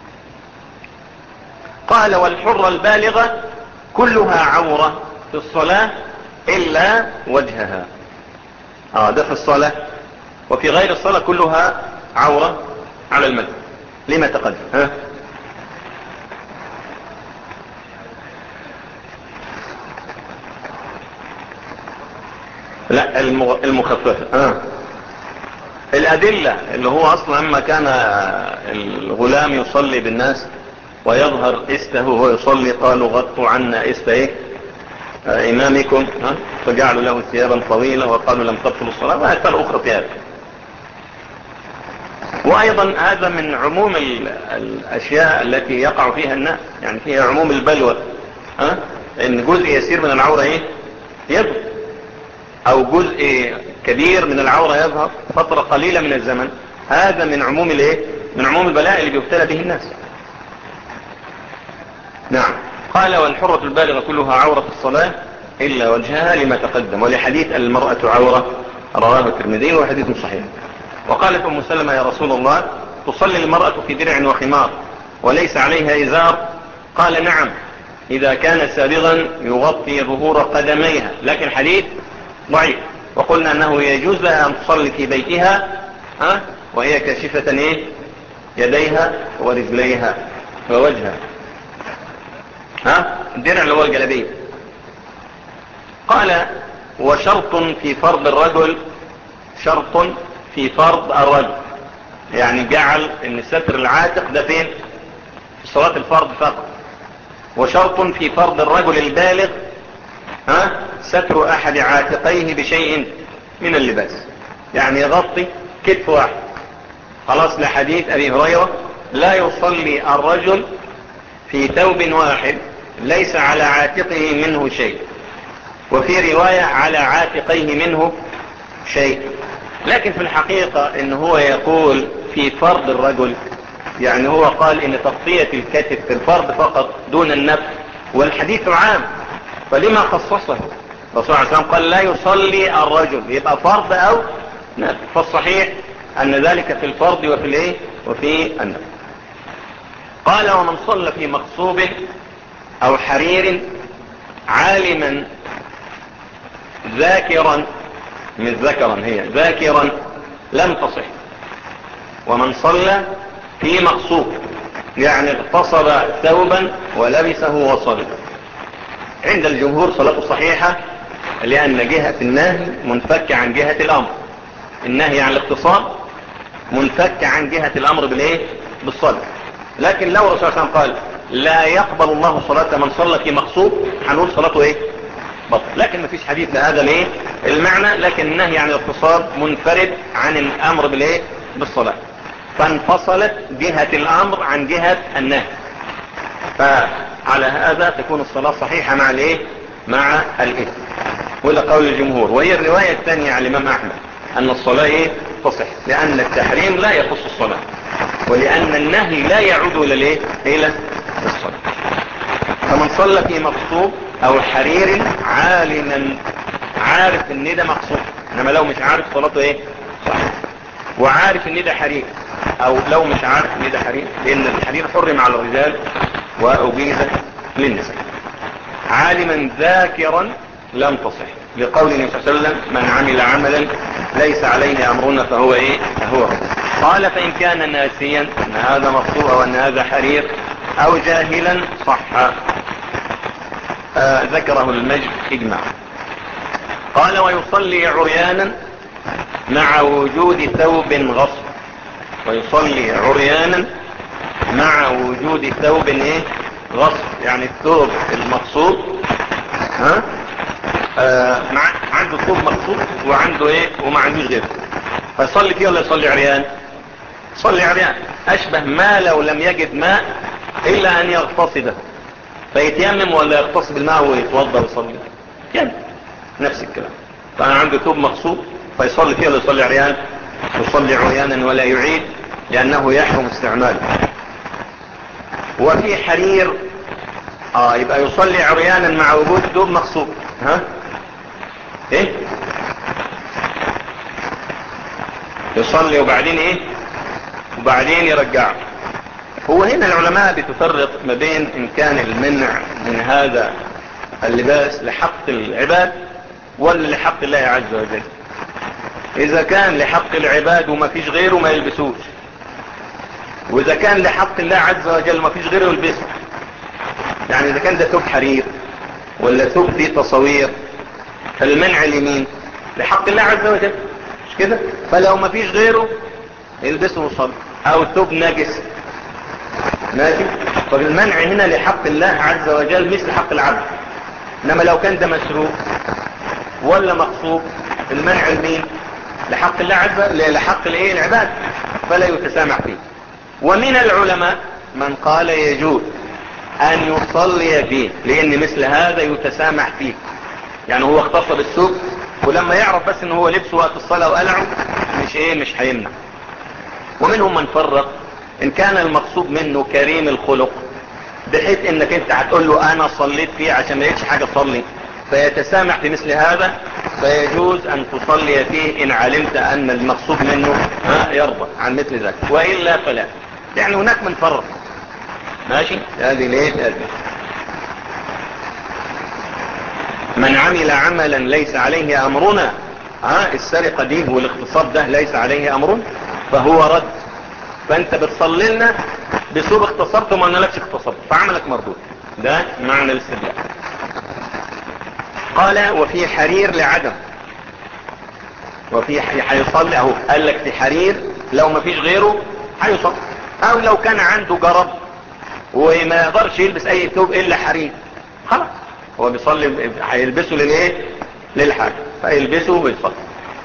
قال والحرة البالغة كلها عورة في الصلاة إلا وجهها آه ده في الصلاة وفي غير الصلاة كلها عورة على المذهب لما تقدم ها لا المخففة ها الأدلة اللي هو أصلا لما كان الغلام يصلي بالناس ويظهر استه وهو يصلي قالوا غطوا عنا استه ايه آه امامكم ها فجعلوا له ثيابا طويلة وقالوا لم تبطل الصلاة وهكذا اخرى ثياب وايضا هذا من عموم الاشياء التي يقع فيها الناس يعني فيها عموم البلوى ها ان جزء يسير من العورة ايه يظهر او جزء كبير من العورة يظهر فترة قليلة من الزمن هذا من عموم الايه من عموم البلاء اللي بيبتلى به الناس نعم قال والحرة البالغة كلها عورة في الصلاة إلا وجهها لما تقدم ولحديث المرأة عورة رواه الترمذي وحديث صحيح وقالت أم سلمة يا رسول الله تصلي المرأة في درع وخمار وليس عليها إزار قال نعم إذا كان سابغا يغطي ظهور قدميها لكن حديث ضعيف وقلنا أنه يجوز لها أن تصلي في بيتها ها وهي كاشفة إيه يديها ورجليها ووجهها ها الدرع اللي هو الجلبية قال وشرط في فرض الرجل شرط في فرض الرجل يعني جعل ان ستر العاتق ده فين في صلاة الفرض فقط وشرط في فرض الرجل البالغ ها ستر احد عاتقيه بشيء من اللباس يعني يغطي كتف واحد خلاص لحديث ابي هريرة لا يصلي الرجل في ثوب واحد ليس على عاتقه منه شيء وفي رواية على عاتقيه منه شيء لكن في الحقيقة ان هو يقول في فرض الرجل يعني هو قال ان تغطية الكتف في الفرض فقط دون النفس والحديث عام فلما خصصه الرسول عليه وسلم قال لا يصلي الرجل يبقى فرض او نفس فالصحيح ان ذلك في الفرض وفي الايه وفي النفس قال ومن صلى في مغصوب او حرير عالما ذاكرا من ذكرا هي ذاكرا لم تصح ومن صلى في مقصود يعني اغتصب ثوبا ولبسه وصلب عند الجمهور صلاة صحيحة لأن جهة النهي منفك عن جهة الأمر النهي عن الاغتصاب منفك عن جهة الأمر بالإيه؟ بالصلاة لكن لو رسول الله قال لا يقبل الله صلاة من صلى في مقصود هنقول صلاته ايه بطل لكن مفيش حديث لهذا الايه المعنى لكن النهي عن الاغتصاب منفرد عن الامر بالايه بالصلاة فانفصلت جهة الامر عن جهة النهي فعلى هذا تكون الصلاة صحيحة مع الايه مع الاثم ولا قول الجمهور وهي الرواية الثانية على الامام احمد ان الصلاة ايه تصح لان التحريم لا يخص الصلاة ولان النهي لا يعود الى الايه الى الصلاة فمن صلى في مقصود او حرير عالما عارف ان ده مقصود انما لو مش عارف صلاته ايه صح وعارف ان ده حرير او لو مش عارف ان ده حرير لان الحرير حرم على الرجال واجيز للنساء عالما ذاكرا لم تصح لقول النبي صلى الله عليه وسلم من عمل عملا ليس عليه امرنا فهو ايه فهو رد قال فان كان ناسيا ان هذا مقصود او ان هذا حرير او جاهلا صح آه ذكره المجد اجمع قال ويصلي عريانا مع وجود ثوب غصب ويصلي عريانا مع وجود ثوب ايه غصب يعني الثوب المقصود ها آه مع عنده ثوب مقصود وعنده ايه وما عندوش غيره فيصلي فيه ولا يصلي عريان يصلي عريان اشبه ما لو لم يجد ماء الا ان يغتصبه فيتيمم ولا يغتصب الماء ويتوضا ويصلي يتيمم نفس الكلام فانا عنده ثوب مقصود فيصلي فيه ولا يصلي عريان يصلي عريانا ولا يعيد لانه يحرم استعماله وفي حرير اه يبقى يصلي عريانا مع وجود ثوب مقصود ها ايه يصلي وبعدين ايه وبعدين يرجعه هو هنا العلماء بتفرق ما بين ان كان المنع من هذا اللباس لحق العباد ولا لحق الله عز وجل اذا كان لحق العباد وما فيش غيره ما يلبسوش واذا كان لحق الله عز وجل ما فيش غيره يلبسه يعني اذا كان ده ثوب حرير ولا ثوب فيه تصوير فالمنع لمين لحق الله عز وجل مش كده فلو ما فيش غيره يلبسه وصلي او ثوب نجس ماشي فالمنع هنا لحق الله عز وجل مثل حق العبد انما لو كان ده مسروق ولا مقصوب المنع لمين لحق الله عز وجل لحق الايه العباد فلا يتسامح فيه ومن العلماء من قال يجوز ان يصلي فيه لان مثل هذا يتسامح فيه يعني هو اغتصب السوق ولما يعرف بس ان هو لبسه وقت الصلاة وقلعه مش ايه مش هيمنع ومنهم من فرق ان كان المقصود منه كريم الخلق بحيث انك انت هتقول له انا صليت فيه عشان ما لقيتش حاجة تصلي فيتسامح في مثل هذا فيجوز أن تصلي فيه إن علمت أن المقصود منه ما يرضى عن مثل ذلك وإلا فلا يعني هناك من فرق ماشي هذه ليه هذه من عمل عملا ليس عليه أمرنا ها السرقة دي والاغتصاب ده ليس عليه أمرنا فهو رد فأنت بتصلي لنا بسوء اغتصبت وما لكش اغتصبت فعملك مردود ده معنى الاستدلال قال وفي حرير لعدم وفي هيصلي اهو قال لك في حرير لو ما فيش غيره هيصلي او لو كان عنده جرب وما يقدرش يلبس اي ثوب الا حرير خلاص هو بيصلي هيلبسه للايه للحاجة فيلبسه ويصلي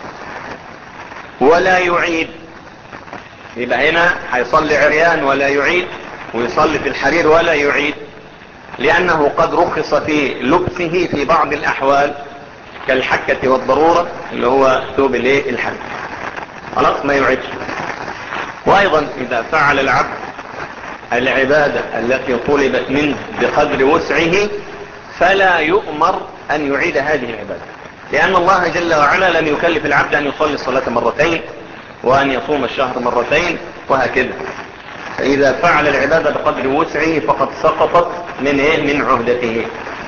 ولا يعيد يبقى هنا هيصلي عريان ولا يعيد ويصلي في الحرير ولا يعيد لأنه قد رخص في لبسه في بعض الأحوال كالحكة والضرورة اللي هو ثوب الايه الحرير خلاص ما يعيدش وأيضا إذا فعل العبد العبادة التي طلبت منه بقدر وسعه فلا يؤمر أن يعيد هذه العبادة لأن الله جل وعلا لم يكلف العبد أن يصلي الصلاة مرتين وأن يصوم الشهر مرتين وهكذا فإذا فعل العبادة بقدر وسعه فقد سقطت من إيه من عهدته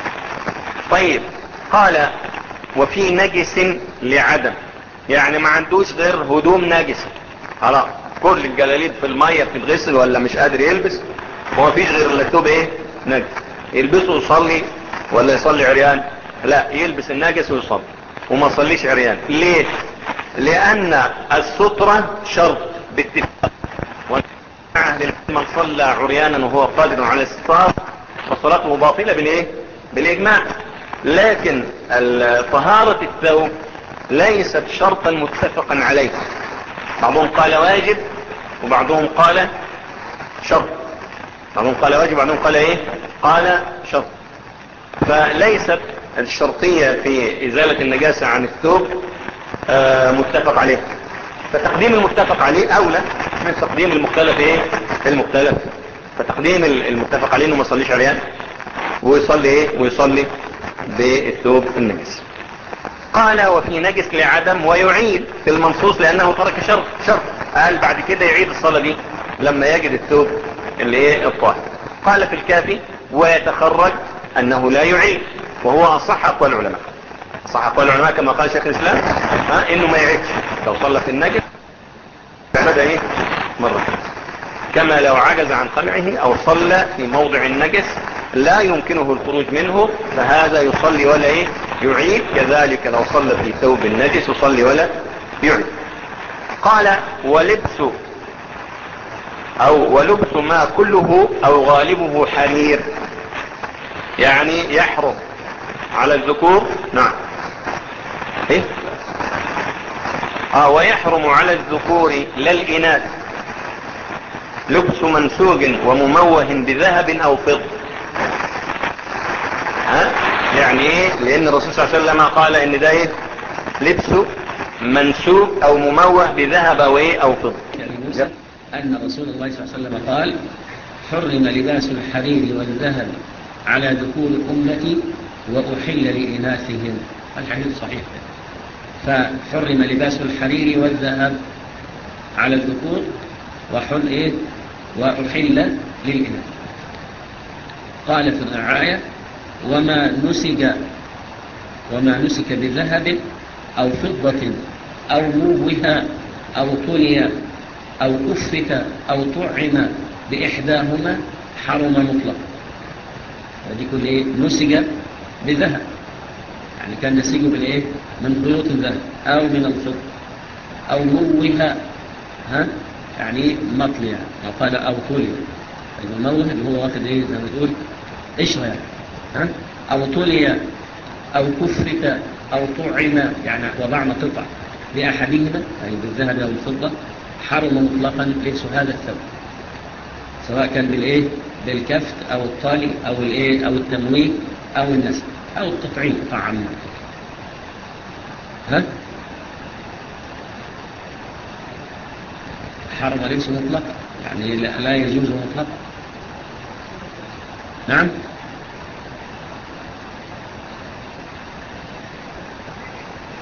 طيب قال وفي نجس لعدم يعني ما عندوش غير هدوم نجسة خلاص كل الجلاليد في المية في الغسل ولا مش قادر يلبس وما فيش غير اللتوب ايه نجس يلبسه يصلي ولا يصلي عريان لا يلبس النجس ويصلي وما يصليش عريان ليه لان السترة شرط باتفاق من صلى عريانا وهو قادر على الستار فصلاته باطلة بالايه بالاجماع لكن طهارة الثوب ليست شرطا متفقا عليه بعضهم قال واجب وبعضهم قال شرط بعضهم قال واجب وبعضهم قال ايه قال شرط فليست الشرطية في ازالة النجاسة عن الثوب آه متفق عليه فتقديم المتفق عليه اولى من تقديم المختلف ايه المختلف فتقديم المتفق عليه انه ما يصليش عريان ويصلي ايه ويصلي بالثوب النجس قال وفي نجس لعدم ويعيد في المنصوص لانه ترك شرط شرط قال بعد كده يعيد الصلاة دي لما يجد الثوب اللي ايه الطاهر قال في الكافي ويتخرج انه لا يعيد وهو اصح اقوى العلماء اصح اقوى العلماء كما قال شيخ الاسلام ها انه ما يعيدش لو صلى في النجس فعمد ايه مرة كما لو عجز عن قمعه او صلى في موضع النجس لا يمكنه الخروج منه فهذا يصلي ولا ايه يعيد كذلك لو صلى في ثوب النجس يصلي ولا يعيد قال ولبس او ولبس ما كله او غالبه حرير يعني يحرم على الذكور نعم ايه اه ويحرم على الذكور لا الاناث لبس منسوج ومموه بذهب او فضة ها يعني ايه لان الرسول صلى الله عليه وسلم قال ان ده ايه لبس منسوج او مموه بذهب او ايه او فضة يعني موسى ان رسول الله صلى الله عليه وسلم قال حرم لباس الحرير والذهب على ذكور امتي واحل لاناثهم الحديث صحيح فحرم لباس الحرير والذهب على الذكور وحل ايه وأحل للإناث قال في الرعاية وما نسج وما نسك بذهب أو فضة أو موه أو طلي أو كفك أو طعم بإحداهما حرم مطلق هذه كل إيه نسج بذهب يعني كان نسيجه بالإيه من خيوط الذهب أو من الفضة أو موه ها يعني مطل يعني أو قال أو طلي المموه اللي هو واخد ايه زي ما بتقول قشرة يعني ها أو طلي أو كفك أو طعم يعني وضعنا قطع بأحدهما أي بالذهب أو الفضة حرم مطلقا لبس هذا الثوب سواء كان بالإيه بالكفت أو الطالي أو الإيه أو التمويه أو النسل أو التطعيم طعم ها حرم ليس مطلق يعني لا يجوز مطلق نعم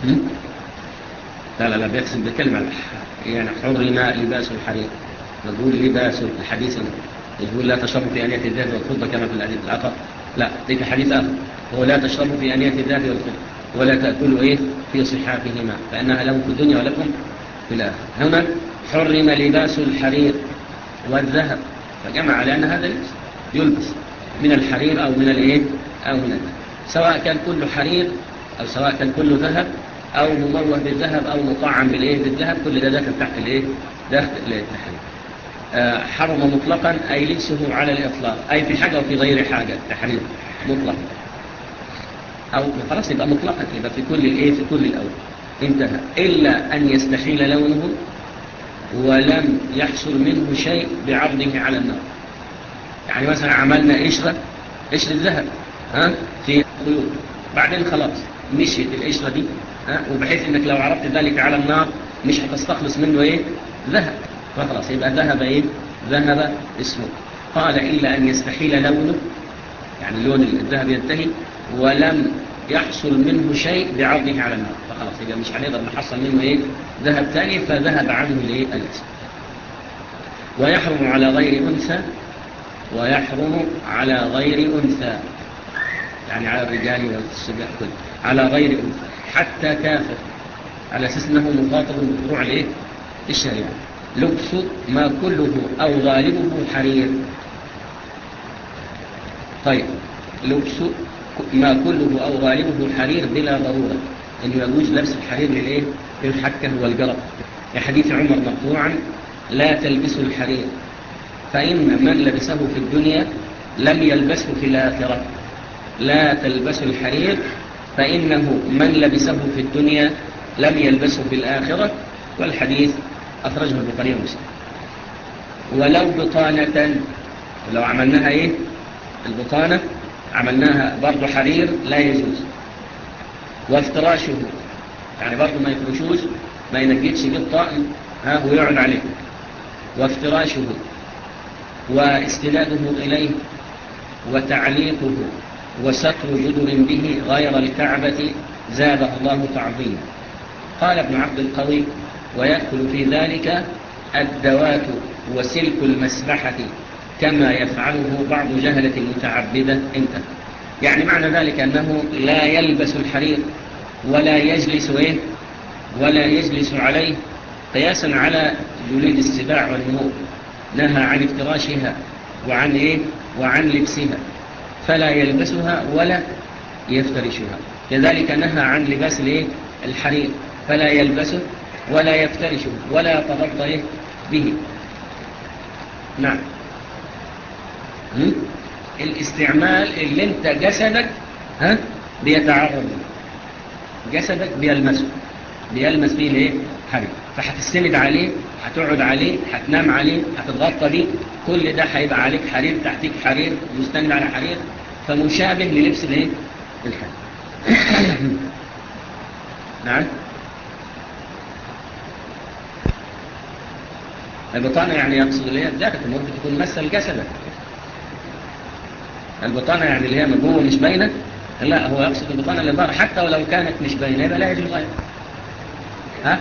هم؟ لا لا لا بيقسم بكلمة يعني حرم لباس الحرير نقول لباس الحديث يقول لا تشربوا في أنية الذهب والفضة كما في الحديث الآخر لا في حديث آخر هو لا تشربوا في أنية الذهب والفضة ولا تأكلوا إيه في صحافهما فإنها لهم في الدنيا ولكم في الآخرة هنا حرم لباس الحرير والذهب فجمع على أن هذا لبس يلبس من الحرير أو من الإيه أو من الذهب سواء كان كله حرير أو سواء كان كله ذهب أو مموه بالذهب أو مطعم بالإيه بالذهب كل ده داخل تحت الإيه داخل التحريم آه حرم مطلقا أي لبسه على الإطلاق أي في حاجة وفي غير حاجة تحريم مطلق أو خلاص يبقى مطلقا يبقى في كل الإيه في كل الأول انتهى إلا أن يستحيل لونه ولم يحصل منه شيء بعرضه على النار يعني مثلا عملنا قشرة قشرة ذهب ها في خيوط بعدين خلاص مشيت القشرة دي ها وبحيث انك لو عرضت ذلك على النار مش هتستخلص منه ايه ذهب فخلاص يبقى ذهب ايه ذهب اسمه قال إلا أن يستحيل لونه يعني لون الذهب ينتهي ولم يحصل منه شيء بعرضه على النار فخلاص يبقى مش هنقدر نحصل منه ايه ذهب ثاني فذهب عنه الايه الاسم ويحرم على غير انثى ويحرم على غير انثى يعني على الرجال والصبيان كله على غير انثى حتى كافر على اساس انه مخاطب بفروع الايه الشريعه لبس ما كله او غالبه حرير طيب لبس ما كله أو غالبه حرير بلا ضرورة أنه يجوز لبس الحرير للإيه؟ للحكة والجرب لحديث عمر مرفوعا لا تلبسوا الحرير فإن من لبسه في الدنيا لم يلبسه في الآخرة لا تلبسوا الحرير فإنه من لبسه في الدنيا لم يلبسه في الآخرة والحديث أخرجه البخاري ومسلم ولو بطانة ولو عملناها إيه البطانة عملناها برضو حرير لا يجوز وافتراشه يعني برضو ما يفرشوش ما ينجدش بالطائم ها ويقعد عليه وافتراشه واستناده إليه وتعليقه وستر جدر به غير الكعبة زاده الله تعظيما قال ابن عبد القوي ويأكل في ذلك الدوات وسلك المسبحة كما يفعله بعض جهلة المتعبدة انت يعني معنى ذلك أنه لا يلبس الحرير ولا يجلس إيه ولا يجلس عليه قياسا على جليد السباع والنمور نهى عن افتراشها وعن إيه وعن لبسها فلا يلبسها ولا يفترشها كذلك نهى عن لباس الإيه الحرير فلا يلبسه ولا يفترشه ولا يتغطى إيه به نعم الاستعمال اللي انت جسدك ها بيتعرض جسدك بيلمسه بيلمس فيه الايه حرير فهتستند عليه هتقعد عليه هتنام عليه هتتغطى بيه كل ده هيبقى عليك حرير تحتيك حرير مستند على حرير فمشابه للبس الايه الحرير نعم البطانة يعني يقصد اللي هي الجاكيت ممكن تكون مثل جسدك البطانة يعني اللي هي من جوه مش باينة لا هو يقصد البطانة اللي ظهر حتى ولو كانت مش باينة يبقى لا يجوز غير ها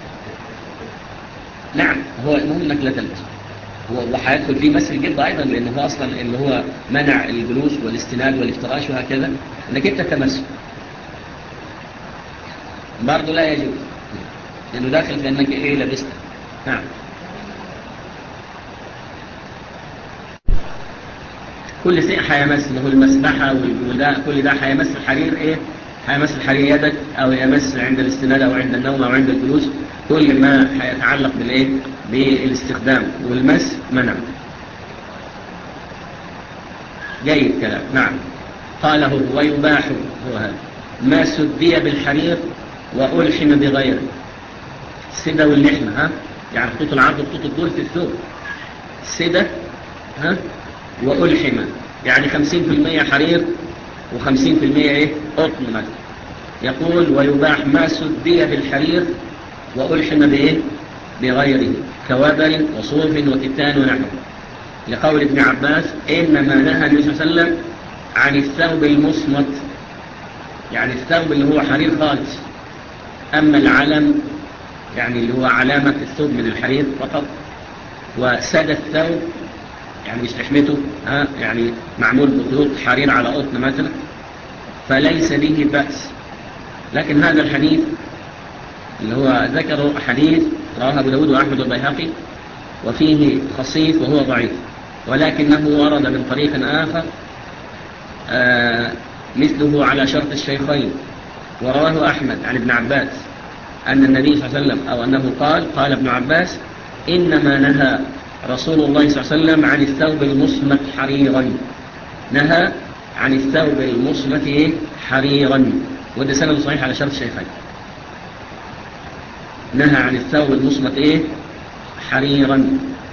نعم هو المهم انك لا تلبس هو وهيدخل فيه مس الجلد ايضا لانه هو اصلا اللي هو منع الجلوس والاستناد والافتراش وهكذا انك انت تمسه برضه لا يجوز لانه داخل في انك ايه لبست نعم كل شيء هيمس له المسبحة وده كل ده هيمس الحرير ايه هيمس الحرير يدك او يمس عند الاستناد او عند النوم او عند الجلوس كل ما هيتعلق بالايه بالاستخدام والمس منع جيد كلام نعم قاله ويباح هو هذا ما سدي بالحرير وألحم بغيره السدة واللحمة ها يعني خطوط العرض وخطوط الدول في الثوب السدة ها وألحم يعني خمسين في المية حرير وخمسين في المية ايه قطن مثلا يقول ويباح ما سدي بالحرير وألحم بايه بغيره كوابر وصوف وكتان ونحو لقول ابن عباس إنما نهى النبي صلى الله عليه وسلم عن الثوب المصمت يعني الثوب اللي هو حرير خالص أما العلم يعني اللي هو علامة الثوب من الحرير فقط وساد الثوب يعني مش لحمته ها يعني معمول بخيوط حرير على قطن مثلا فليس به بأس لكن هذا الحديث اللي هو ذكره حديث رواه أبو داود وأحمد والبيهقي وفيه خصيف وهو ضعيف ولكنه ورد من طريق آخر آه مثله على شرط الشيخين ورواه أحمد عن ابن عباس أن النبي صلى الله عليه وسلم أو أنه قال قال ابن عباس إنما نهى رسول الله صلى الله عليه وسلم عن الثوب المصمت حريرا نهى عن الثوب المصمت حريرا وده سند صحيح على شرط الشيخين نهى عن الثوب المصمت إيه حريرا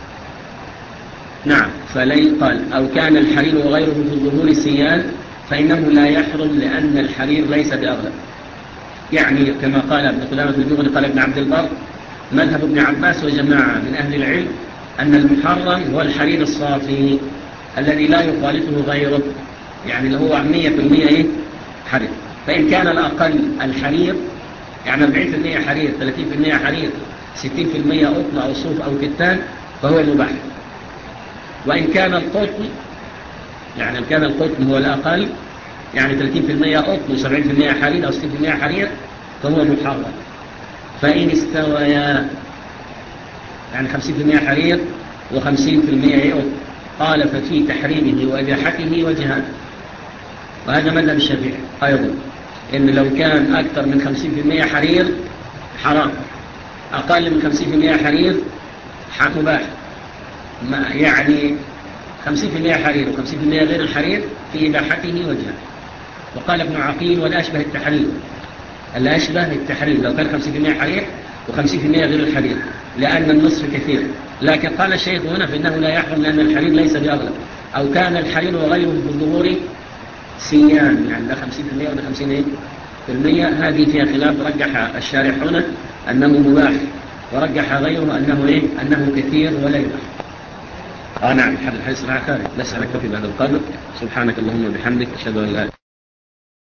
نعم فلي قال أو كان الحرير وغيره في الظهور سيان فإنه لا يحرم لأن الحرير ليس بأغلب يعني كما قال ابن قدامة الجغري قال ابن عبد البر مذهب ابن عباس وجماعة من أهل العلم أن المحرم هو الحرير الصافي الذي لا يخالطه غيره يعني اللي هو 100% إيه؟ حرير فإن كان الأقل الحرير يعني 40% حرير 30% حرير 60% قطن أو صوف أو كتان فهو المباح وإن كان القطن يعني إن كان القطن هو الأقل يعني 30% قطن و70% حرير أو 60% حرير فهو محرم فإن استويا يعني 50% حرير و50% ايه قال ففي تحريمه وإباحته وجهان وهذا مذهب الشافعي أيضا إن لو كان أكثر من 50% حرير حرام أقل من 50% حرير مباح يعني 50% حرير و50% غير الحرير في إباحته وجهان وقال ابن عقيل ولا أشبه التحرير لا أشبه التحرير لو كان 50% حرير و50% غير الحرير لأن النصف كثير لكن قال الشيخ هنا فإنه لا يحرم لأن الحرير ليس بأغلب أو كان الحرير وغيره في الظهور سيان يعني ده 50% وده 50 ايه في المية هذه فيها خلاف رجح الشارح هنا أنه مباح ورجح غيره أنه إيه أنه كثير ولا يباح آه نعم حد الحديث الآخر نسألك في بهذا القدر سبحانك اللهم وبحمدك أشهد أن لا